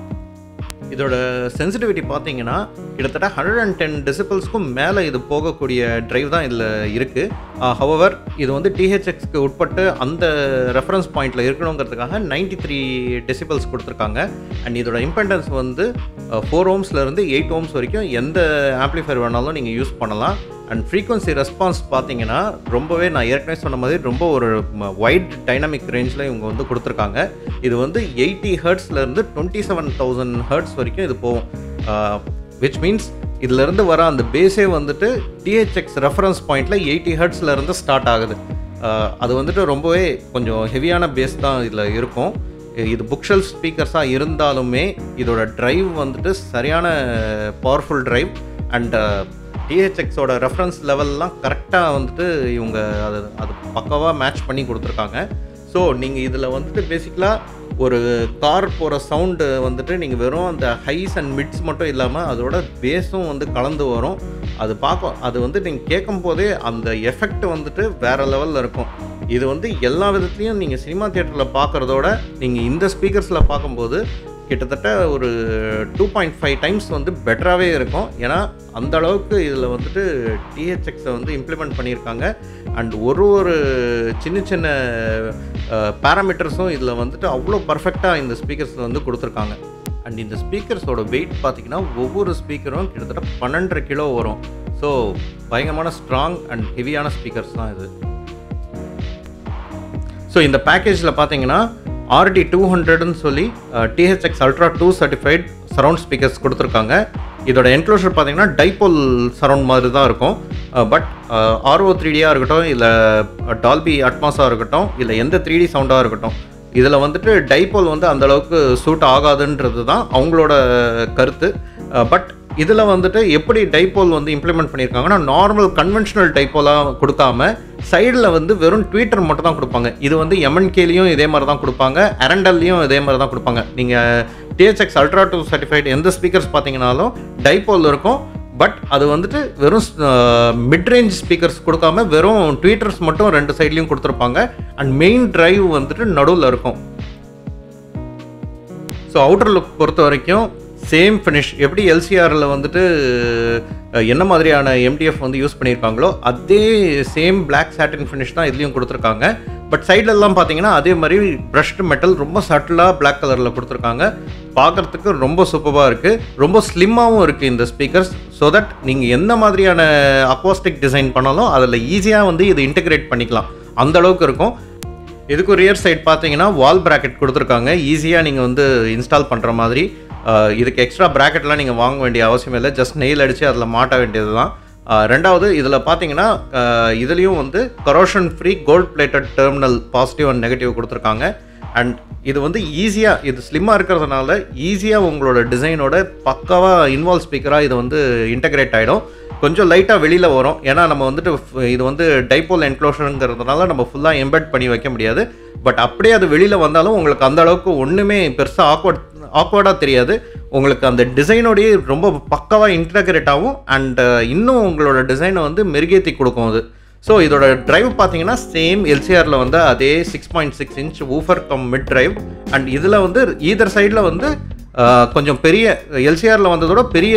Speaker 1: இதோட சென்சிட்டிவிட்டி பார்த்தீங்கன்னா கிட்டத்தட்ட ஹண்ட்ரட் அண்ட் டென் டெசிபிள்ஸ்க்கும் மேலே இது போகக்கூடிய டிரைவ் தான் இதில் இருக்குது ஹவவர் இது வந்து டிஹெச்எக்ஸ்க்கு உட்பட்டு அந்த ரெஃபரன்ஸ் பாயிண்டில் இருக்கணுங்கிறதுக்காக நைன்டி த்ரீ டெசிபிள்ஸ் கொடுத்துருக்காங்க அண்ட் இதோட இம்பெண்டன்ஸ் வந்து ஃபோர் ஓம்ஸ்லேருந்து எயிட் ஓம்ஸ் வரைக்கும் எந்த ஆம்ப்ளிஃபையர் வேணாலும் நீங்கள் யூஸ் பண்ணலாம் அண்ட் ஃப்ரீக்வன்சி ரெஸ்பான்ஸ் பார்த்தீங்கன்னா ரொம்பவே நான் ஏற்கனவே சொன்ன மாதிரி ரொம்ப ஒரு வைட் டைனமிக் ரேஞ்சில் இவங்க வந்து கொடுத்துருக்காங்க இது வந்து எயிட்டி ஹர்ட்ஸ்லேருந்து டுவெண்ட்டி செவன் தௌசண்ட் ஹர்ட்ஸ் வரைக்கும் இது போகும் விச் மீன்ஸ் இதிலேருந்து வர அந்த பேஸே வந்துட்டு டிஹெச்எக்ஸ் ரெஃபரன்ஸ் பாயிண்டில் எயிட்டி ஹர்ட்ஸ்லேருந்து ஸ்டார்ட் ஆகுது ஆஹ் அது வந்துட்டு ரொம்பவே கொஞ்சம் ஹெவியான பேஸ் தான் இதில் இருக்கும் இது புக்ஷெல் ஸ்பீக்கர்ஸாக இருந்தாலுமே இதோட டிரைவ் வந்துட்டு சரியான பவர்ஃபுல் டிரைவ் அண்ட் டிஹெச்எக்ஸோட ரெஃபரன்ஸ் லெவல்லாம் கரெக்டாக வந்துட்டு இவங்க அது அது பக்காவாக மேட்ச் பண்ணி கொடுத்துருக்காங்க ஸோ நீங்கள் இதில் வந்துட்டு பேசிக்கலாக ஒரு கார் போகிற சவுண்டு வந்துட்டு நீங்கள் வெறும் அந்த ஹைஸ் அண்ட் மிட்ஸ் மட்டும் இல்லாமல் அதோட பேஸும் வந்து கலந்து வரும் அது பார்க்க அது வந்து நீங்கள் கேட்கும் போதே அந்த எஃபெக்ட் வந்துட்டு வேறு லெவலில் இருக்கும் இது வந்து எல்லா விதத்துலையும் நீங்கள் சினிமா தியேட்டரில் பார்க்குறதோட நீங்கள் இந்த ஸ்பீக்கர்ஸில் பார்க்கும்போது கிட்டத்தட்ட ஒரு டூ பாயிண்ட் ஃபைவ் டைம்ஸ் வந்து பெட்டராகவே இருக்கும் ஏன்னா அந்த அளவுக்கு இதில் வந்துட்டு டிஹெச்எக்ஸை வந்து இம்ப்ளிமெண்ட் பண்ணியிருக்காங்க அண்ட் ஒரு ஒரு சின்ன சின்ன பேராமீட்டர்ஸும் இதில் வந்துட்டு அவ்வளோ பர்ஃபெக்டாக இந்த ஸ்பீக்கர்ஸில் வந்து கொடுத்துருக்காங்க அண்ட் இந்த ஸ்பீக்கர்ஸோட வெயிட் பார்த்தீங்கன்னா ஒவ்வொரு ஸ்பீக்கரும் கிட்டத்தட்ட பன்னெண்டரை கிலோ வரும் ஸோ பயங்கரமான ஸ்ட்ராங் அண்ட் ஹெவியான ஸ்பீக்கர்ஸ் தான் இது ஸோ இந்த பேக்கேஜில் பார்த்தீங்கன்னா ஆர்டி டூ ஹண்ட்ரட்னு சொல்லி THX ultra two certified surround speakers கொடுத்துருக்காங்க இதோட என்க்ளோஷர் பார்த்தீங்கன்னா டைபோல் சரவுண்ட் மாதிரி தான் இருக்கும் பட் ஆர்ஓ த்ரீடியாக இருக்கட்டும் இல்லை டால்பி அட்மாஸாக இருக்கட்டும் இல்லை எந்த த்ரீ டி சவுண்டாக இருக்கட்டும் இதில் வந்துட்டு டைபோல் வந்து அந்த அளவுக்கு சூட் ஆகாதுன்றது தான் அவங்களோட கருத்து பட் இதில் வந்துட்டு எப்படி டைபோல் வந்து இம்ப்ளிமெண்ட் பண்ணியிருக்காங்கன்னா நார்மல் கன்வென்ஷனல் டைப்போலாக கொடுக்காம சைடில் வந்து வெறும் ட்வீட்டர் மட்டும் தான் கொடுப்பாங்க இது வந்து எம்என்கேலையும் இதே மாதிரி தான் கொடுப்பாங்க அரண்டல்லையும் இதே மாதிரி தான் கொடுப்பாங்க நீங்கள் டிஹெச்எக்ஸ் அல்ட்ரா டூ சர்டிஃபைட் எந்த ஸ்பீக்கர்ஸ் பார்த்தீங்கனாலும் டைபோல் இருக்கும் பட் அது வந்துட்டு வெறும் மிட் ரேஞ்ச் ஸ்பீக்கர்ஸ் கொடுக்காம வெறும் ட்வீட்டர்ஸ் மட்டும் ரெண்டு சைட்லையும் கொடுத்துருப்பாங்க அண்ட் மெயின் டிரைவ் வந்துட்டு நடுவில் இருக்கும் ஸோ அவுட்டர் லுக் பொறுத்த வரைக்கும் சேம் ஃபினிஷ் எப்படி எல்சிஆரில் வந்துட்டு அஹ், என்ன மாதிரியான எம்டிஎஃப் வந்து யூஸ் பண்ணியிருக்காங்களோ அதே சேம் பிளாக் சாட்டின் ஃபினிஷ் தான் இதுலேயும் கொடுத்துருக்காங்க பட் சைட்லலாம் பார்த்தீங்கன்னா அதே மாதிரி ப்ரஷ்டு மெட்டல் ரொம்ப சட்டிலாக Black கலரில் கொடுத்துருக்காங்க பார்க்குறதுக்கு ரொம்ப சூப்பராக இருக்குது ரொம்ப ஸ்லிம்மாகவும் இருக்குது இந்த ஸ்பீக்கர்ஸ் ஸோ தட் நீங்கள் எந்த மாதிரியான அக்வாஸ்டிக் டிசைன் பண்ணாலும் அதில் ஈஸியாக வந்து இது இன்டகிரேட் பண்ணிக்கலாம் அந்த அளவுக்கு இருக்கும் இதுக்கு ரியர் சைடு பார்த்தீங்கன்னா வால் பிராக்கெட் கொடுத்துருக்காங்க ஈஸியாக நீங்கள் வந்து இன்ஸ்டால் பண்ணுற மாதிரி அஹ், இதுக்கு எக்ஸ்ட்ரா பிராக்கெட்லாம் நீங்கள் வாங்க வேண்டிய அவசியம் இல்லை ஜஸ்ட் நெயில் அடித்து அதில் மாட்ட வேண்டியது தான் ரெண்டாவது இதில் பார்த்தீங்கன்னா அஹ், இதுலேயும் வந்து corrosion free gold plated terminal positive and negative கொடுத்துருக்காங்க அண்ட் இது வந்து ஈஸியாக இது ஸ்லிம்மாக இருக்கிறதுனால ஈஸியாக உங்களோட டிசைனோட பக்காவாக இன்வால்வ் ஸ்பீக்கராக இது வந்து இன்டகிரேட் ஆகிடும் கொஞ்சம் லைட்டாக வெளியில் வரும் ஏன்னா நம்ம வந்துட்டு f- இது வந்து டைபோல் என்க்ளோஷருங்கிறதுனால நம்ம ஃபுல்லாக எம்பெட் பண்ணி வைக்க முடியாது பட் அப்படியே அது வெளியில் வந்தாலும் உங்களுக்கு அந்த அளவுக்கு ஒன்றுமே பெருசாக ஆக்வர்ட் ஆக்வர்டாக தெரியாது உங்களுக்கு அந்த டிசைனோடயே ரொம்ப பக்காவாக இன்டகிரேட் ஆகும் அண்ட் இன்னும் உங்களோட டிசைனை வந்து மெருகேற்றி கொடுக்கும் அது ஸோ இதோட டிரைவ் பார்த்தீங்கன்னா சேம் எல்சிஆரில் வந்து அதே six point six inch woofer cum mid drive and இதில் வந்து ஈதர் சைடில் வந்து ஆஹ், கொஞ்சம் பெரிய எல்சிஆரில் வந்ததோட பெரிய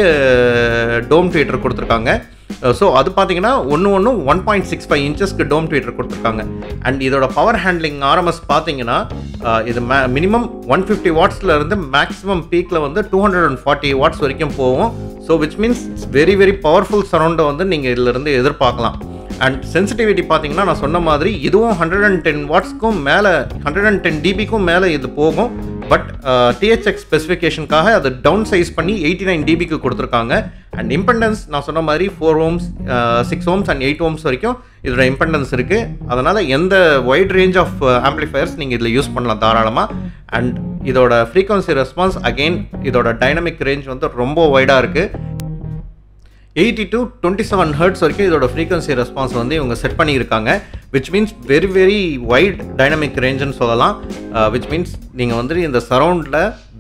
Speaker 1: டோம் ட்வீட்டர் கொடுத்துருக்காங்க ஸோ அது பார்த்தீங்கன்னா ஒன்று ஒன்று ஒன் பாயிண்ட் சிக்ஸ் ஃபைவ் இன்ச்சஸ்க்கு டோம் ட்வீட்டர் கொடுத்துருக்காங்க அண்ட் இதோட பவர் ஹேண்ட்லிங் ஆர்எம்எஸ் பார்த்தீங்கன்னா ஆஹ், இது மே மினிமம் ஒன் ஃபிஃப்டி வாட்ஸில் இருந்து மேக்ஸிமம் பீக்கில் வந்து two hundred and forty watts வரைக்கும் போகும் so which means very very powerful சரௌண்டை வந்து நீங்கள் இதிலிருந்து எதிர்பார்க்கலாம் அண்ட் சென்சிட்டிவிட்டி பார்த்தீங்கன்னா நான் சொன்ன மாதிரி இதுவும் ஹண்ட்ரட் அண்ட் டென் வாட்ஸ்க்கும் மேலே ஹண்ட்ரட் அண்ட் டென் டிபிக்கும் மேலே இது போகும் பட் டிஹெச்எக்ஸ் ஸ்பெசிஃபிகேஷனுக்காக அதை டவுன் சைஸ் பண்ணி எயிட்டி நைன் டிபிக்கு கொடுத்துருக்காங்க அண்ட் இம்பெண்டன்ஸ் நான் சொன்ன மாதிரி four ohms six ohms and eight ohms வரைக்கும் இதோட இம்பெண்டன்ஸ் இருக்குது அதனால் எந்த வைட் ரேஞ்ச் ஆஃப் ஆம்ப்ளிஃபயர்ஸ் நீங்கள் இதில் யூஸ் பண்ணலாம் தாராளமாக அண்ட் இதோட ஃப்ரீக்வன்சி ரெஸ்பான்ஸ் அகெயின் இதோட டைனமிக் ரேஞ்ச் வந்து ரொம்ப வைடாக இருக்குது eighty to twenty seven hertz வரைக்கும் இதோட ஃப்ரீக்வன்சி ரெஸ்பான்ஸ் வந்து இவங்க செட் பண்ணியிருக்காங்க which means very very wide dynamic ரேஞ்சுன்னு சொல்லலாம் விச் மீன்ஸ் நீங்கள் வந்து இந்த சரவுண்டில்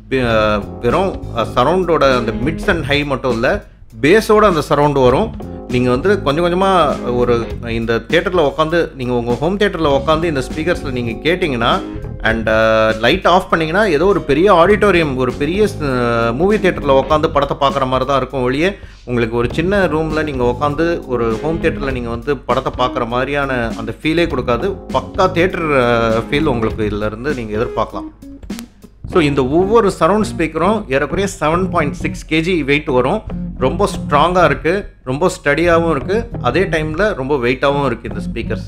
Speaker 1: வெறும் சரவுண்டோட அந்த மிட்ஸ் அண்ட் ஹை மட்டும் இல்லை பேஸோட அந்த சரவுண்டு வரும் நீங்கள் வந்து கொஞ்சம் கொஞ்சமாக ஒரு இந்த தேட்டரில் உட்காந்து நீங்கள் உங்கள் ஹோம் தேட்டரில் உட்காந்து இந்த ஸ்பீக்கர்ஸில் நீங்கள் கேட்டிங்கன்னா அண்ட் லைட் ஆஃப் பண்ணிங்கன்னா ஏதோ ஒரு பெரிய ஆடிட்டோரியம் ஒரு பெரிய மூவி தேட்டரில் உட்காந்து படத்தை பார்க்குற மாதிரி தான் இருக்கும் ஒழிய உங்களுக்கு ஒரு சின்ன ரூமில் நீங்கள் உட்காந்து ஒரு ஹோம் தேட்டரில் நீங்கள் வந்து படத்தை பார்க்குற மாதிரியான அந்த ஃபீலே கொடுக்காது பக்கா தேட்டர் ஃபீல் உங்களுக்கு இதிலேருந்து நீங்கள் எதிர்பார்க்கலாம் ஸோ இந்த ஒவ்வொரு சரவுண்ட் ஸ்பீக்கரும் ஏறக்குறைய seven point six KG weight வரும் ரொம்ப ஸ்ட்ராங்காக இருக்குது ரொம்ப ஸ்டடியாகவும் இருக்குது அதே டைமில் ரொம்ப வெயிட்டாகவும் இருக்குது இந்த ஸ்பீக்கர்ஸ்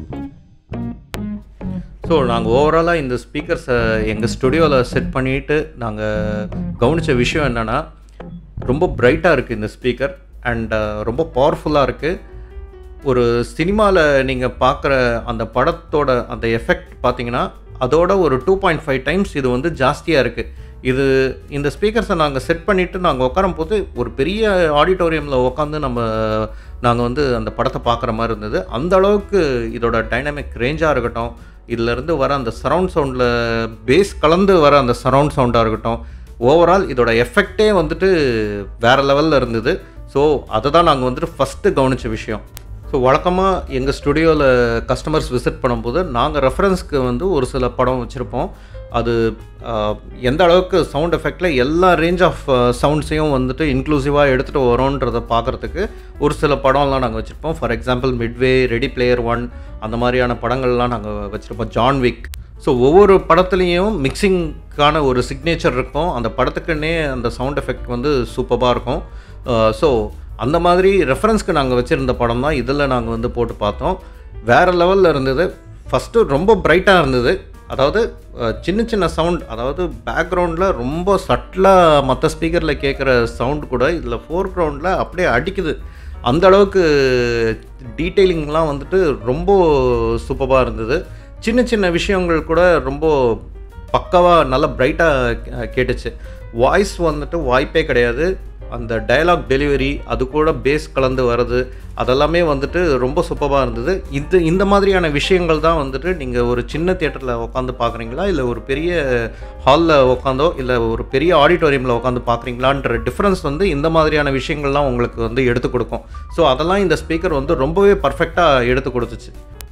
Speaker 1: ஸோ நாங்கள் ஓவராலாக இந்த ஸ்பீக்கர்ஸை எங்கள் ஸ்டுடியோவில் செட் பண்ணிவிட்டு நாங்கள் கவனித்த விஷயம் என்னென்னா ரொம்ப பிரைட்டாக இருக்குது இந்த ஸ்பீக்கர் அண்ட் ரொம்ப பவர்ஃபுல்லாக இருக்குது ஒரு சினிமாவில் நீங்கள் பார்க்குற அந்த படத்தோட அந்த எஃபெக்ட் பார்த்தீங்கன்னா அதோட ஒரு டூ பாயிண்ட் ஃபைவ் டைம்ஸ் இது வந்து ஜாஸ்தியாக இருக்குது இது இந்த ஸ்பீக்கர்ஸை நாங்கள் செட் பண்ணிவிட்டு நாங்கள் உட்காரும் போது ஒரு பெரிய ஆடிட்டோரியமில் உட்காந்து நம்ம நாங்கள் வந்து அந்த படத்தை பார்க்குற மாதிரி இருந்தது அந்த அளவுக்கு இதோட டைனமிக் ரேஞ்சாக இருக்கட்டும் இதிலேருந்து வர அந்த சரவுண்ட் சவுண்டில் பேஸ் கலந்து வர அந்த சரவுண்ட் சவுண்டாக இருக்கட்டும் ஓவரால் இதோட எஃபெக்டே வந்துட்டு வேறு லெவலில் இருந்தது ஸோ அதை தான் நாங்கள் வந்துட்டு ஃபஸ்ட்டு கவனித்த விஷயம் ஸோ வழக்கமாக எங்கள் ஸ்டுடியோவில் கஸ்டமர்ஸ் விசிட் பண்ணும்போது நாங்கள் ரெஃபரன்ஸ்க்கு வந்து ஒரு சில படம் வச்சுருப்போம் அது ஆஹ், எந்த அளவுக்கு சவுண்ட் எஃபெக்டில் எல்லா ரேஞ்ச் ஆஃப் சவுண்ட்ஸையும் வந்துட்டு இன்க்ளூசிவாக எடுத்துகிட்டு வரோன்றதை பார்க்குறதுக்கு ஒரு சில படம்லாம் நாங்கள் வச்சுருப்போம் for example Midway Ready Player One அந்த மாதிரியான படங்கள்லாம் நாங்கள் வச்சுருப்போம் ஜான் விக் ஸோ ஒவ்வொரு படத்துலேயும் மிக்சிங்க்கான ஒரு சிக்னேச்சர் இருக்கும் அந்த படத்துக்குன்னே அந்த சவுண்ட் எஃபெக்ட் வந்து சூப்பராக இருக்கும் ஸோ அந்த மாதிரி ரெஃபரன்ஸ்க்கு நாங்கள் வச்சுருந்த படம் தான் இதில் நாங்கள் வந்து போட்டு பார்த்தோம் வேறு லெவலில் இருந்தது ஃபஸ்ட்டு ரொம்ப பிரைட்டாக இருந்தது அதாவது அஹ், சின்ன சின்ன சவுண்ட் அதாவது பேக்ரவுண்டில் ரொம்ப சட்டிலாக மற்ற ஸ்பீக்கரில் கேட்குற சவுண்ட் கூட இதில் ஃபோர் க்ரவுண்டில் அப்படியே அடிக்குது அந்த அளவுக்கு டீட்டெயிலிங்லாம் வந்துட்டு ரொம்ப சூப்பராக இருந்தது சின்ன சின்ன விஷயங்கள் கூட ரொம்ப பக்காவாக நல்லா பிரைட்டாக கேட்டுச்சு வாய்ஸ் வந்துட்டு வாய்ப்பே கிடையாது அந்த டயலாக் டெலிவரி அது கூட பேஸ் கலந்து வர்றது அதெல்லாமே வந்துட்டு ரொம்ப சூப்பராக இருந்தது இது இந்த மாதிரியான விஷயங்கள் தான் வந்துட்டு நீங்கள் ஒரு சின்ன தியேட்டரில் உட்காந்து பார்க்குறீங்களா இல்லை ஒரு பெரிய ஹாலில் உட்காந்தோ இல்லை ஒரு பெரிய ஆடிட்டோரியமில் உட்காந்து பார்க்குறீங்களான்ற டிஃப்ரென்ஸ் வந்து இந்த மாதிரியான விஷயங்கள்லாம் உங்களுக்கு வந்து எடுத்து கொடுக்கும் ஸோ அதெல்லாம் இந்த ஸ்பீக்கர் வந்து ரொம்பவே பர்ஃபெக்டாக எடுத்து கொடுத்துச்சு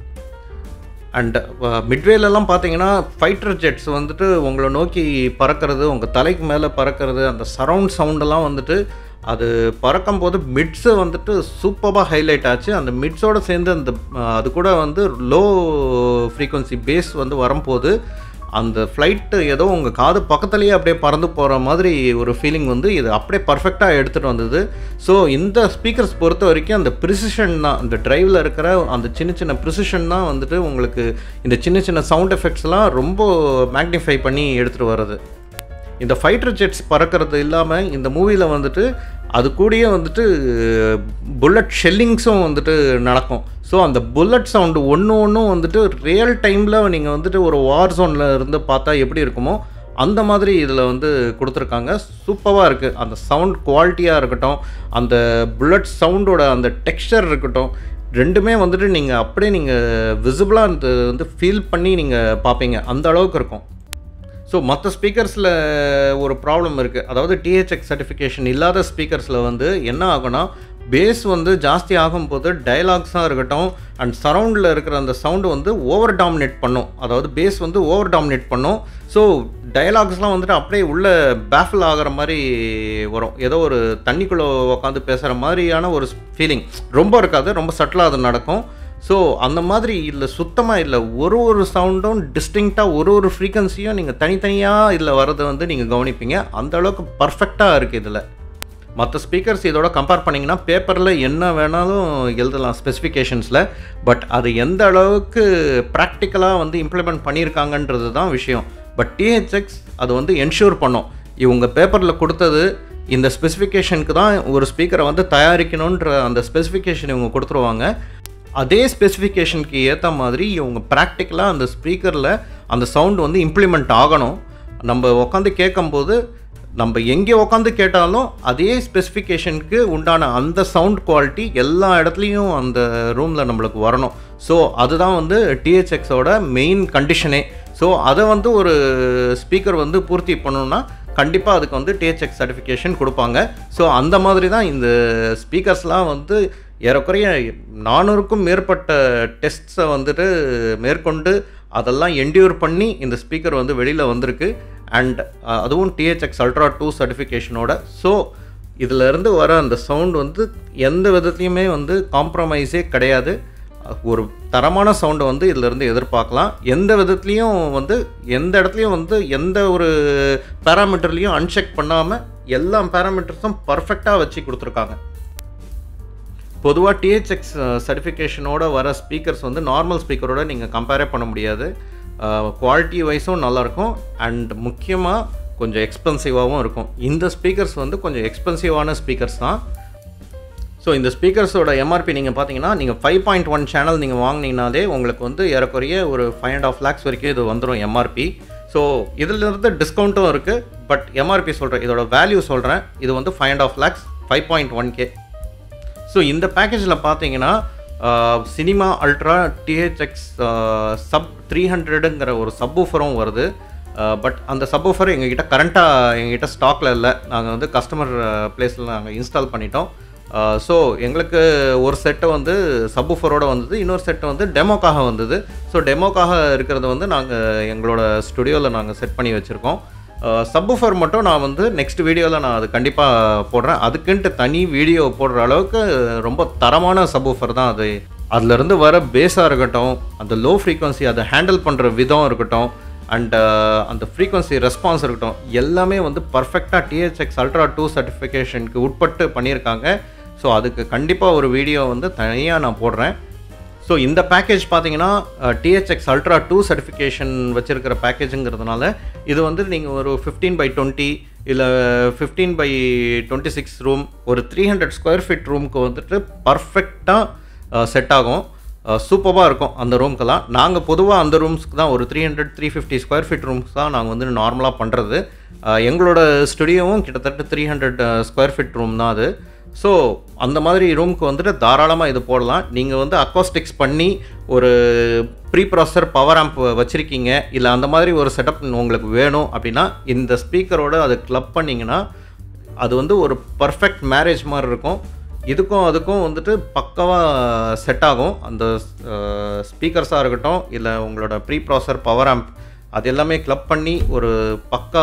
Speaker 1: அண்ட் மிட்வேலெல்லாம் பார்த்தீங்கன்னா ஃபைட்டர் ஜெட்ஸ் வந்துட்டு உங்களை நோக்கி பறக்கிறது உங்கள் தலைக்கு மேலே பறக்கிறது அந்த சரவுண்ட் சவுண்டெல்லாம் வந்துட்டு அது பறக்கும் போது மிட்ஸு வந்துட்டு சூப்பராக ஹைலைட் ஆச்சு அந்த மிட்ஸோடு சேர்ந்து அந்த அஹ், அது கூட வந்து லோ ஃப்ரீக்வன்சி பேஸ் வந்து வரும்போது அந்த ஃப்ளைட்டு ஏதோ உங்கள் காது பக்கத்துலேயே அப்படியே பறந்து போகிற மாதிரி ஒரு ஃபீலிங் வந்து இது அப்படியே பர்ஃபெக்டாக எடுத்துகிட்டு வந்தது ஸோ இந்த ஸ்பீக்கர்ஸ் பொறுத்த வரைக்கும் அந்த ப்ரிசிஷன் தான் அந்த டிரைவில் இருக்கிற அந்த சின்ன சின்ன ப்ரிசிஷன் தான் வந்துட்டு உங்களுக்கு இந்த சின்ன சின்ன சவுண்ட் எஃபெக்ட்ஸ்லாம் ரொம்ப மேக்னிஃபை பண்ணி எடுத்துகிட்டு வர்றது இந்த ஃபைட்டர் ஜெட்ஸ் பறக்கிறது இல்லாமல் இந்த மூவியில் வந்துட்டு அது கூடயே வந்துட்டு புல்லட் ஷெல்லிங்ஸும் வந்துட்டு நடக்கும் ஸோ அந்த புல்லட் சவுண்டு ஒன்று ஒன்றும் வந்துட்டு ரியல் டைமில் நீங்கள் வந்துட்டு ஒரு வார் ஜோனில் இருந்து பார்த்தா எப்படி இருக்குமோ அந்த மாதிரி இதில் வந்து கொடுத்துருக்காங்க சூப்பராக இருக்குது அந்த சவுண்ட் குவாலிட்டியாக இருக்கட்டும் அந்த புல்லட் சவுண்டோட அந்த டெக்ஸ்சர் இருக்கட்டும் ரெண்டுமே வந்துட்டு நீங்கள் அப்படியே நீங்கள் விசிபிளாக அந்த வந்து ஃபீல் பண்ணி நீங்கள் பார்ப்பீங்க அந்த அளவுக்கு இருக்கும் ஸோ மற்ற ஸ்பீக்கர்ஸில் ஒரு ப்ராப்ளம் இருக்குது அதாவது டிஹெச்எக் சர்டிஃபிகேஷன் இல்லாத ஸ்பீக்கர்ஸில் வந்து என்ன ஆகும்னா பேஸ் வந்து ஜாஸ்தி ஆகும்போது டயலாக்ஸாக இருக்கட்டும் அண்ட் சரவுண்டில் இருக்கிற அந்த சவுண்டு வந்து ஓவர் டாமினேட் பண்ணும் அதாவது பேஸ் வந்து ஓவர் டாமினேட் பண்ணும் ஸோ டயலாக்ஸ்லாம் வந்துட்டு அப்படியே உள்ள பேஃபில் ஆகிற மாதிரி வரும் ஏதோ ஒரு தண்ணிக்குள்ளே உட்காந்து பேசுகிற மாதிரியான ஒரு ஃபீலிங் ரொம்ப இருக்காது ரொம்ப சட்டிலாக அது நடக்கும் ஸோ அந்த மாதிரி இல்லை சுத்தமாக இல்லை ஒரு ஒரு சவுண்டும் டிஸ்டிங்க்டாக ஒரு ஒரு ஃப்ரீக்வன்சியும் நீங்கள் தனித்தனியாக இதில் வர்றதை வந்து நீங்கள் கவனிப்பீங்க அந்த அளவுக்கு பர்ஃபெக்டாக இருக்குது இதில் மற்ற ஸ்பீக்கர்ஸ் இதோட கம்பேர் பண்ணிங்கன்னா பேப்பரில் என்ன வேணாலும் எழுதலாம் ஸ்பெசிஃபிகேஷன்ஸில் பட் அது எந்த அளவுக்கு ப்ராக்டிக்கலாக வந்து இம்ப்ளிமெண்ட் பண்ணியிருக்காங்கன்றது தான் விஷயம் பட் டிஹெச்எக்ஸ் அது வந்து என்ஷூர் பண்ணும் இவங்க பேப்பரில் கொடுத்தது இந்த ஸ்பெசிஃபிகேஷனுக்கு தான் ஒரு ஸ்பீக்கரை வந்து தயாரிக்கணுன்ற அந்த ஸ்பெசிஃபிகேஷன் இவங்க கொடுத்துருவாங்க அதே ஸ்பெசிஃபிகேஷனுக்கு ஏற்ற மாதிரி இவங்க ப்ராக்டிக்கலாக அந்த ஸ்பீக்கரில் அந்த சவுண்ட் வந்து இம்ப்ளிமெண்ட் ஆகணும் நம்ம உட்காந்து கேட்கும்போது நம்ம எங்கே உட்காந்து கேட்டாலும் அதே ஸ்பெசிஃபிகேஷனுக்கு உண்டான அந்த சவுண்ட் குவாலிட்டி எல்லா இடத்துலையும் அந்த ரூமில் நம்மளுக்கு வரணும் ஸோ அதுதான் வந்து டிஹெச்எக்ஸோட மெயின் கண்டிஷனே ஸோ அதை வந்து ஒரு ஸ்பீக்கர் வந்து பூர்த்தி பண்ணணும்னா கண்டிப்பாக அதுக்கு வந்து டிஹெச்எக்ஸ் சர்டிஃபிகேஷன் கொடுப்பாங்க ஸோ அந்த மாதிரி தான் இந்த ஸ்பீக்கர்ஸ்லாம் வந்து ஏறக்குறைய நானூறுக்கும் மேற்பட்ட டெஸ்ட்ஸை வந்துட்டு மேற்கொண்டு அதெல்லாம் என்டியூர் பண்ணி இந்த ஸ்பீக்கர் வந்து வெளியில் வந்திருக்கு அண்ட் அதுவும் டிஹெச்எக்ஸ் அல்ட்ரா டூ சர்டிஃபிகேஷனோட ஸோ இதிலேருந்து வர அந்த சவுண்ட் வந்து எந்த விதத்துலையுமே வந்து காம்ப்ரமைஸே கிடையாது ஒரு தரமான சவுண்டை வந்து இதிலேருந்து எதிர்பார்க்கலாம் எந்த விதத்துலேயும் வந்து எந்த இடத்துலையும் வந்து எந்த ஒரு பேராமீட்டர்லேயும் அன்செக் பண்ணாமல் எல்லா பேராமீட்டர்ஸும் பர்ஃபெக்டாக வச்சு கொடுத்துருக்காங்க பொதுவாக டிஹெச்எக்ஸ் சர்டிஃபிகேஷனோட வர ஸ்பீக்கர்ஸ் வந்து நார்மல் ஸ்பீக்கரோட நீங்கள் கம்பேரே பண்ண முடியாது குவாலிட்டி வைஸும் நல்லாயிருக்கும் அண்ட் முக்கியமாக கொஞ்சம் எக்ஸ்பென்சிவாகவும் இருக்கும் இந்த ஸ்பீக்கர்ஸ் வந்து கொஞ்சம் எக்ஸ்பென்சிவான ஸ்பீக்கர்ஸ் தான் ஸோ இந்த ஸ்பீக்கர்ஸோட எம்ஆர்பி நீங்கள் பார்த்தீங்கன்னா நீங்கள் ஃபைவ் பாயிண்ட் ஒன் சேனல் நீங்கள் வாங்கினீங்கனாலே உங்களுக்கு வந்து ஏறக்குறைய ஒரு ஃபைவ் அண்ட் ஆஃப் லேக்ஸ் வரைக்கும் இது வந்துடும் எம்ஆர்பி ஸோ இதிலிருந்து டிஸ்கவுண்ட்டும் இருக்குது பட் எம்ஆர்பி சொல்கிறேன் இதோட வேல்யூ சொல்கிறேன் இது வந்து five and half lakhs five point one K so இந்த பேக்கேஜில் பார்த்தீங்கன்னா cinema ultra THX sub three ஹண்ட்ரடுங்கிற ஒரு சப்வூஃபரும் வருது பட் அந்த சப்வூஃபர் எங்ககிட்ட கரண்ட்டாக எங்ககிட்ட ஸ்டாக்கில் இல்லை நாங்கள் வந்து கஸ்டமர் பிளேஸில் நாங்கள் இன்ஸ்டால் பண்ணிட்டோம் ஸோ எங்களுக்கு ஒரு செட்டு வந்து சப்வூஃபரோட வந்தது இன்னொரு செட்டு வந்து டெமோக்காக வந்தது ஸோ டெமோக்காக இருக்கிறத வந்து நாங்கள் எங்களோட ஸ்டுடியோவில் நாங்கள் செட் பண்ணி வச்சுருக்கோம் சப்வூஃபர் மட்டும் நான் வந்து நெக்ஸ்ட் வீடியோவில் நான் அது கண்டிப்பாக போடுறேன் அதுக்குன்ட்டு தனி வீடியோ போடுற அளவுக்கு ரொம்ப தரமான சப்வூஃபர் தான் அது அதுலேருந்து வர பேஸாக இருக்கட்டும் அந்த லோ ஃப்ரீக்வன்சி அதை ஹேண்டில் பண்ணுற விதம் இருக்கட்டும் அண்ட் அந்த ஃப்ரீக்வன்சி ரெஸ்பான்ஸ் இருக்கட்டும் எல்லாமே வந்து பர்ஃபெக்டாக டிஹெச்எக்ஸ் அல்ட்ரா டூ சர்டிஃபிகேஷனுக்கு உட்பட்டு பண்ணியிருக்காங்க ஸோ அதுக்கு கண்டிப்பாக ஒரு வீடியோ வந்து தனியாக நான் போடுறேன் ஸோ இந்த பேக்கேஜ் பார்த்தீங்கன்னா டிஹெச்எக்ஸ் அல்ட்ரா டூ சர்டிஃபிகேஷன் வச்சுருக்கிற பேக்கேஜுங்கிறதுனால இது வந்து நீங்கள் ஒரு ஃபிஃப்டீன் பை டுவெண்ட்டி இல்லை fifteen by twenty six room ஒரு த்ரீ ஹண்ட்ரட் ஸ்கொயர் ஃபீட் ரூமுக்கு வந்துட்டு பர்ஃபெக்டாக செட் ஆகும் சூப்பராக இருக்கும் அந்த ரூம்க்கெல்லாம் நாங்கள் பொதுவாக அந்த ரூம்ஸ்க்கு தான் ஒரு three hundred three fifty square feet rooms தான் நாங்கள் வந்து நார்மலாக பண்ணுறது எங்களோட ஸ்டுடியோவும் கிட்டத்தட்ட three hundred square feet room தான் அது ஸோ அந்த மாதிரி ரூமுக்கு வந்துட்டு தாராளமாக இது போடலாம் நீங்கள் வந்து அக்வாஸ்டிக்ஸ் பண்ணி ஒரு ப்ரீ ப்ராசர் பவர் ஆம்ப் வச்சுருக்கீங்க இல்லை அந்த மாதிரி ஒரு செட்டப் உங்களுக்கு வேணும் அப்படின்னா இந்த ஸ்பீக்கரோட அதை கிளப் பண்ணிங்கன்னா அது வந்து ஒரு பர்ஃபெக்ட் மேரேஜ் மாதிரி இருக்கும் இதுக்கும் அதுக்கும் வந்துட்டு பக்கவாக செட் ஆகும் அந்த ஸ்பீக்கர்ஸாக இருக்கட்டும் இல்லை உங்களோட ப்ரீ ப்ராசர் பவர் ஆம்ப் அது எல்லாமே கிளப் பண்ணி ஒரு பக்கா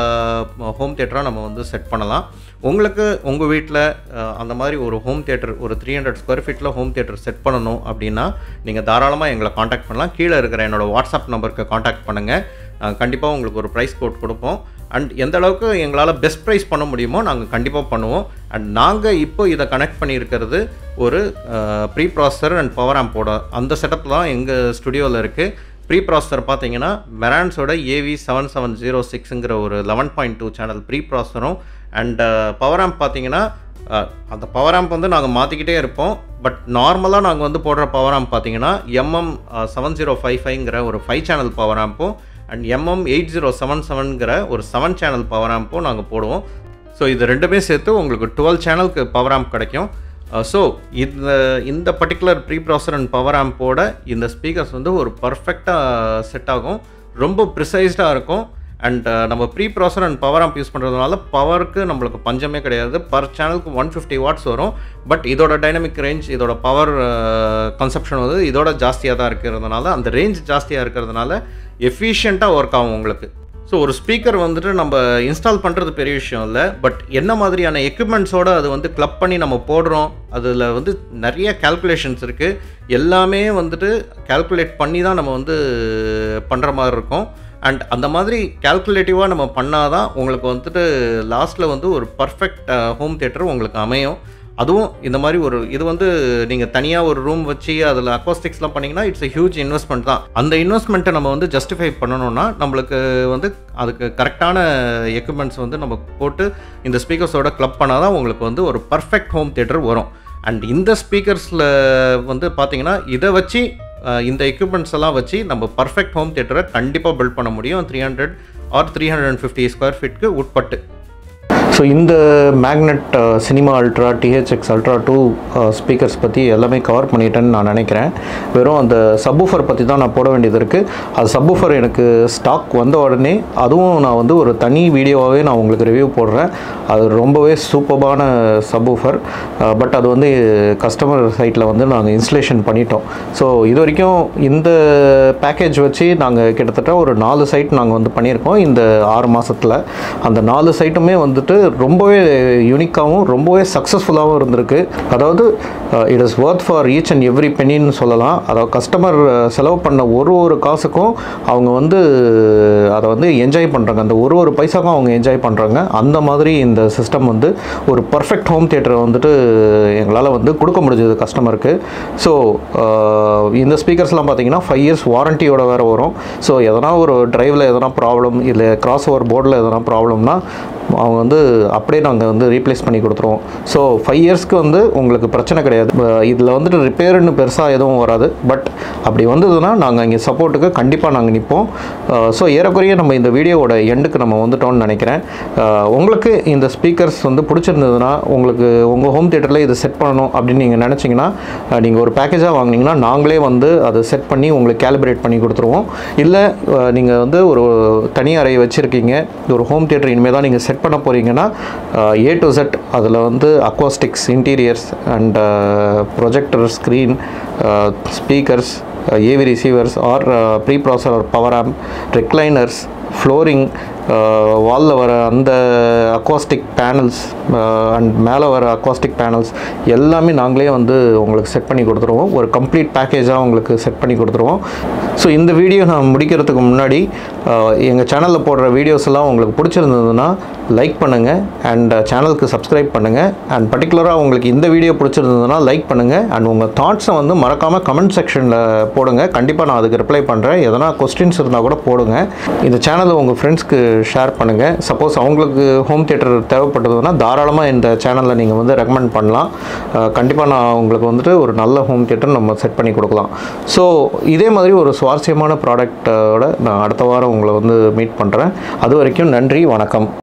Speaker 1: ஹோம் தியேட்டராக நம்ம வந்து செட் பண்ணலாம் உங்களுக்கு உங்கள் வீட்டில் அந்த மாதிரி ஒரு ஹோம் தியேட்டர் ஒரு த்ரீ ஹண்ட்ரட் ஸ்கொயர் ஃபீட்டில் ஹோம் தியேட்டர் செட் பண்ணணும் அப்படின்னா நீங்கள் தாராளமாக எங்களை காண்டாக்ட் பண்ணலாம் கீழே இருக்கிற என்னோடய வாட்ஸ்அப் நம்பருக்கு காண்டாக்ட் பண்ணுங்கள் கண்டிப்பாக உங்களுக்கு ஒரு ப்ரைஸ் கோட் கொடுப்போம் அண்ட் எந்த அளவுக்கு எங்களால் பெஸ்ட் ப்ரைஸ் பண்ண முடியுமோ நாங்கள் கண்டிப்பாக பண்ணுவோம் அண்ட் நாங்கள் இப்போ இதை கனெக்ட் பண்ணியிருக்கிறது ஒரு ப்ரீ ப்ராசர் அண்ட் பவர் ஆம்போட அந்த செட்டப் தான் எங்கள் ஸ்டுடியோவில் இருக்குது ப்ரீ ப்ராசர் பார்த்தீங்கன்னா மெரான்ஸோட ஏவி செவன் செவன் ஜீரோ சிக்ஸுங்கிற ஒரு eleven point two channel pre ப்ராசரும் அண்ட் பவர் ஆம்ப் பார்த்தீங்கன்னா அந்த பவர் ஆம்ப் வந்து நாங்கள் மாற்றிக்கிட்டே இருப்போம் பட் நார்மலாக நாங்கள் வந்து போடுற பவர் ஆம்ப் பார்த்தீங்கன்னா எம்எம் செவன் ஜீரோ ஃபைவ் ஃபைவ்ங்கிற ஒரு ஃபைவ் சேனல் பவர் ஆம்பும் and MM eight zero seven செவன்கிற ஒரு செவன் சேனல் பவர் ஆம்பும் நாங்கள் போடுவோம் ஸோ இது ரெண்டுமே சேர்த்து உங்களுக்கு டுவெல் சேனலுக்கு பவர் ஆம்ப் கிடைக்கும் ஸோ இந்த இந்த particular pre processor and power ஆம்போட இந்த ஸ்பீக்கர்ஸ் வந்து ஒரு பர்ஃபெக்டாக செட் ஆகும் ரொம்ப ப்ரிசைஸ்டாக இருக்கும் அண்ட் நம்ம pre processor and power amp use பண்ணுறதுனால பவருக்கு நம்மளுக்கு பஞ்சமே கிடையாது பர் சேனலுக்கு ஒன் ஃபிஃப்டி வாட்ஸ் வரும் பட் இதோட டைனமிக் ரேஞ்ச் இதோட பவர் கன்சப்ஷன் வந்து இதோட ஜாஸ்தியாக தான் இருக்கிறதுனால அந்த ரேஞ்ச் ஜாஸ்தியாக இருக்கிறதுனால எஃபிஷியண்ட்டாக ஒர்க் ஆகும் உங்களுக்கு ஸோ ஒரு ஸ்பீக்கர் வந்துட்டு நம்ம இன்ஸ்டால் பண்ணுறது பெரிய விஷயம் இல்லை பட் என்ன மாதிரியான எக்யூப்மெண்ட்ஸோடு அது வந்து கிளப் பண்ணி நம்ம போடுறோம் அதில் வந்து நிறைய கால்குலேஷன்ஸ் இருக்குது எல்லாமே வந்துட்டு கால்குலேட் பண்ணி தான் நம்ம வந்து பண்ணுற மாதிரி இருக்கும் அண்ட் அந்த மாதிரி கால்குலேட்டிவாக நம்ம பண்ணால் தான் உங்களுக்கு வந்துட்டு லாஸ்ட்டில் வந்து ஒரு பர்ஃபெக்ட் ஹோம் தியேட்டர் உங்களுக்கு அமையும் அதுவும் இந்த மாதிரி ஒரு இது வந்து நீங்கள் தனியாக ஒரு ரூம் வச்சு அதில் அக்வாஸ்டிக்ஸ்லாம் பண்ணிங்கன்னா இட்ஸ் a ஹியூஜ் இன்வெஸ்ட்மெண்ட் தான் அந்த இன்வெஸ்ட்மெண்ட்டை நம்ம வந்து ஜஸ்டிஃபை பண்ணணும்னா நம்மளுக்கு வந்து அதுக்கு கரெக்டான எக்யூப்மெண்ட்ஸ் வந்து நம்ம போட்டு இந்த ஸ்பீக்கர்ஸோட கிளப் பண்ணால் தான் உங்களுக்கு வந்து ஒரு பர்ஃபெக்ட் ஹோம் தியேட்டர் வரும் அண்ட் இந்த ஸ்பீக்கர்ஸில் வந்து பார்த்தீங்கன்னா இதை வச்சு அஹ், இந்த எக்யூப்மெண்ட்ஸ் எல்லாம் வச்சு நம்ம பர்ஃபெக்ட் ஹோம் தியேட்டரை கண்டிப்பாக பில்ட் பண்ண முடியும் three hundred or three hundred and fifty square ஃபீட்க்கு உட்பட்டு ஸோ இந்த magnet cinema ultra THX ultra two speakers பற்றி எல்லாமே கவர் பண்ணிட்டேன்னு நான் நினைக்கிறேன் வெறும் அந்த சப்வூஃபர் பற்றி தான் நான் போட வேண்டியது இருக்குது அது சப்வூஃபர் எனக்கு ஸ்டாக் வந்த உடனே அதுவும் நான் வந்து ஒரு தனி வீடியோவாகவே நான் உங்களுக்கு ரிவ்யூ போடுறேன் அது ரொம்பவே சூப்பரான சப்வூஃபர் பட் அது வந்து கஸ்டமர் சைட்டில் வந்து நாங்கள் இன்ஸ்டலேஷன் பண்ணிட்டோம் ஸோ இது வரைக்கும் இந்த பேக்கேஜ் வச்சு நாங்கள் கிட்டத்தட்ட ஒரு நாலு சைட் நாங்கள் வந்து பண்ணியிருக்கோம் இந்த ஆறு மாதத்தில் அந்த நாலு சைட்டுமே வந்துட்டு ரொம்பவே யூனிக்காகவும் ரொம்பவே சக்ஸஸ்ஃபுல்லாகவும் இருந்திருக்கு அதாவது it is worth for each and every பெனின்னு சொல்லலாம் அதாவது கஸ்டமர் செலவு பண்ண ஒரு ஒரு காசுக்கும் அவங்க வந்து அதை வந்து என்ஜாய் பண்ணுறாங்க அந்த ஒரு ஒரு பைசாக்கும் அவங்க என்ஜாய் பண்ணுறாங்க அந்த மாதிரி இந்த சிஸ்டம் வந்து ஒரு பர்ஃபெக்ட் ஹோம் தியேட்டரை வந்துட்டு எங்களால் வந்து கொடுக்க முடிஞ்சது கஸ்டமருக்கு ஸோ இந்த ஸ்பீக்கர்ஸ்லாம் பார்த்தீங்கன்னா ஃபைவ் இயர்ஸ் வாரண்டியோட வேறு வரும் ஸோ எதனா ஒரு டிரைவில் எதனா ப்ராப்ளம் இல்லை கிராஸ் ஓவர் போர்டில் எதனா ப்ராப்ளம்னா அவங்க வந்து அப்படியே நாங்கள் வந்து ரீப்ளேஸ் பண்ணி கொடுத்துருவோம் ஸோ ஃபைவ் இயர்ஸ்க்கு வந்து உங்களுக்கு பிரச்சனை கிடையாது இதில் வந்துட்டு ரிப்பேர்னு பெருசாக எதுவும் வராது பட் அப்படி வந்ததுன்னா நாங்கள் இங்கே சப்போர்ட்டுக்கு கண்டிப்பாக நாங்கள் நிற்போம் ஸோ ஏறக்குறைய நம்ம இந்த வீடியோவோட எண்டுக்கு நம்ம வந்துட்டோம்னு நினைக்கிறேன் அஹ், உங்களுக்கு இந்த ஸ்பீக்கர்ஸ் வந்து பிடிச்சிருந்ததுன்னா உங்களுக்கு உங்கள் ஹோம் தியேட்டரில் இது செட் பண்ணணும் அப்படின்னு நீங்கள் நினச்சிங்கன்னா நீங்கள் ஒரு பேக்கேஜாக வாங்குனீங்கன்னா நாங்களே வந்து அதை செட் பண்ணி உங்களுக்கு கேலிப்ரேட் பண்ணி கொடுத்துருவோம் இல்லை நீங்கள் வந்து ஒரு தனி அறை வச்சுருக்கீங்க ஒரு ஹோம் தியேட்டர் இனிமேல் தான் நீங்கள் செட் பண்ண போகிறீங்கன்னா ஏ டு செட் அதில் வந்து acoustics interiors and projector screen speakers AV receivers or pre processor or power amp recliners flooring வாலில் வர அந்த அக்வாஸ்டிக் பேனல்ஸ் அண்ட் மேலே வர அக்வாஸ்டிக் பேனல்ஸ் எல்லாமே நாங்களே வந்து உங்களுக்கு செட் பண்ணி கொடுத்துருவோம் ஒரு கம்ப்ளீட் பேக்கேஜாக உங்களுக்கு செட் பண்ணி கொடுத்துருவோம் ஸோ இந்த வீடியோ நான் முடிக்கிறதுக்கு முன்னாடி எங்கள் சேனலில் போடுற வீடியோஸ் எல்லாம் உங்களுக்கு பிடிச்சிருந்ததுன்னா லைக் பண்ணுங்கள் அண்ட் சேனலுக்கு சப்ஸ்கிரைப் பண்ணுங்கள் அண்ட் பர்டிகுலராக உங்களுக்கு இந்த வீடியோ பிடிச்சிருந்ததுன்னா லைக் பண்ணுங்கள் அண்ட் உங்கள் தாட்ஸை வந்து மறக்காமல் கமெண்ட் செக்ஷனில் போடுங்க கண்டிப்பாக நான் அதுக்கு ரிப்ளை பண்ணுறேன் எதனா கொஸ்டின்ஸ் இருந்தால் கூட போடுங்க இந்த சேனலை உங்கள் ஃப்ரெண்ட்ஸ்க்கு ஷேர் பண்ணுங்கள் சப்போஸ் அவங்களுக்கு ஹோம் ஹோம் தியேட்டர் தேவைப்பட்டதுன்னா தாராளமாக இந்த சேனலில் நீங்கள் வந்து ரெக்கமெண்ட் பண்ணலாம் கண்டிப்பாக நான் உங்களுக்கு வந்துட்டு ஒரு நல்ல ஹோம் தியேட்டர் நம்ம செட் பண்ணி கொடுக்கலாம் ஸோ இதே மாதிரி ஒரு சுவாரஸ்யமான ப்ராடக்டோட நான் அடுத்த வாரம் உங்களை வந்து மீட் பண்ணுறேன் அது வரைக்கும் நன்றி வணக்கம்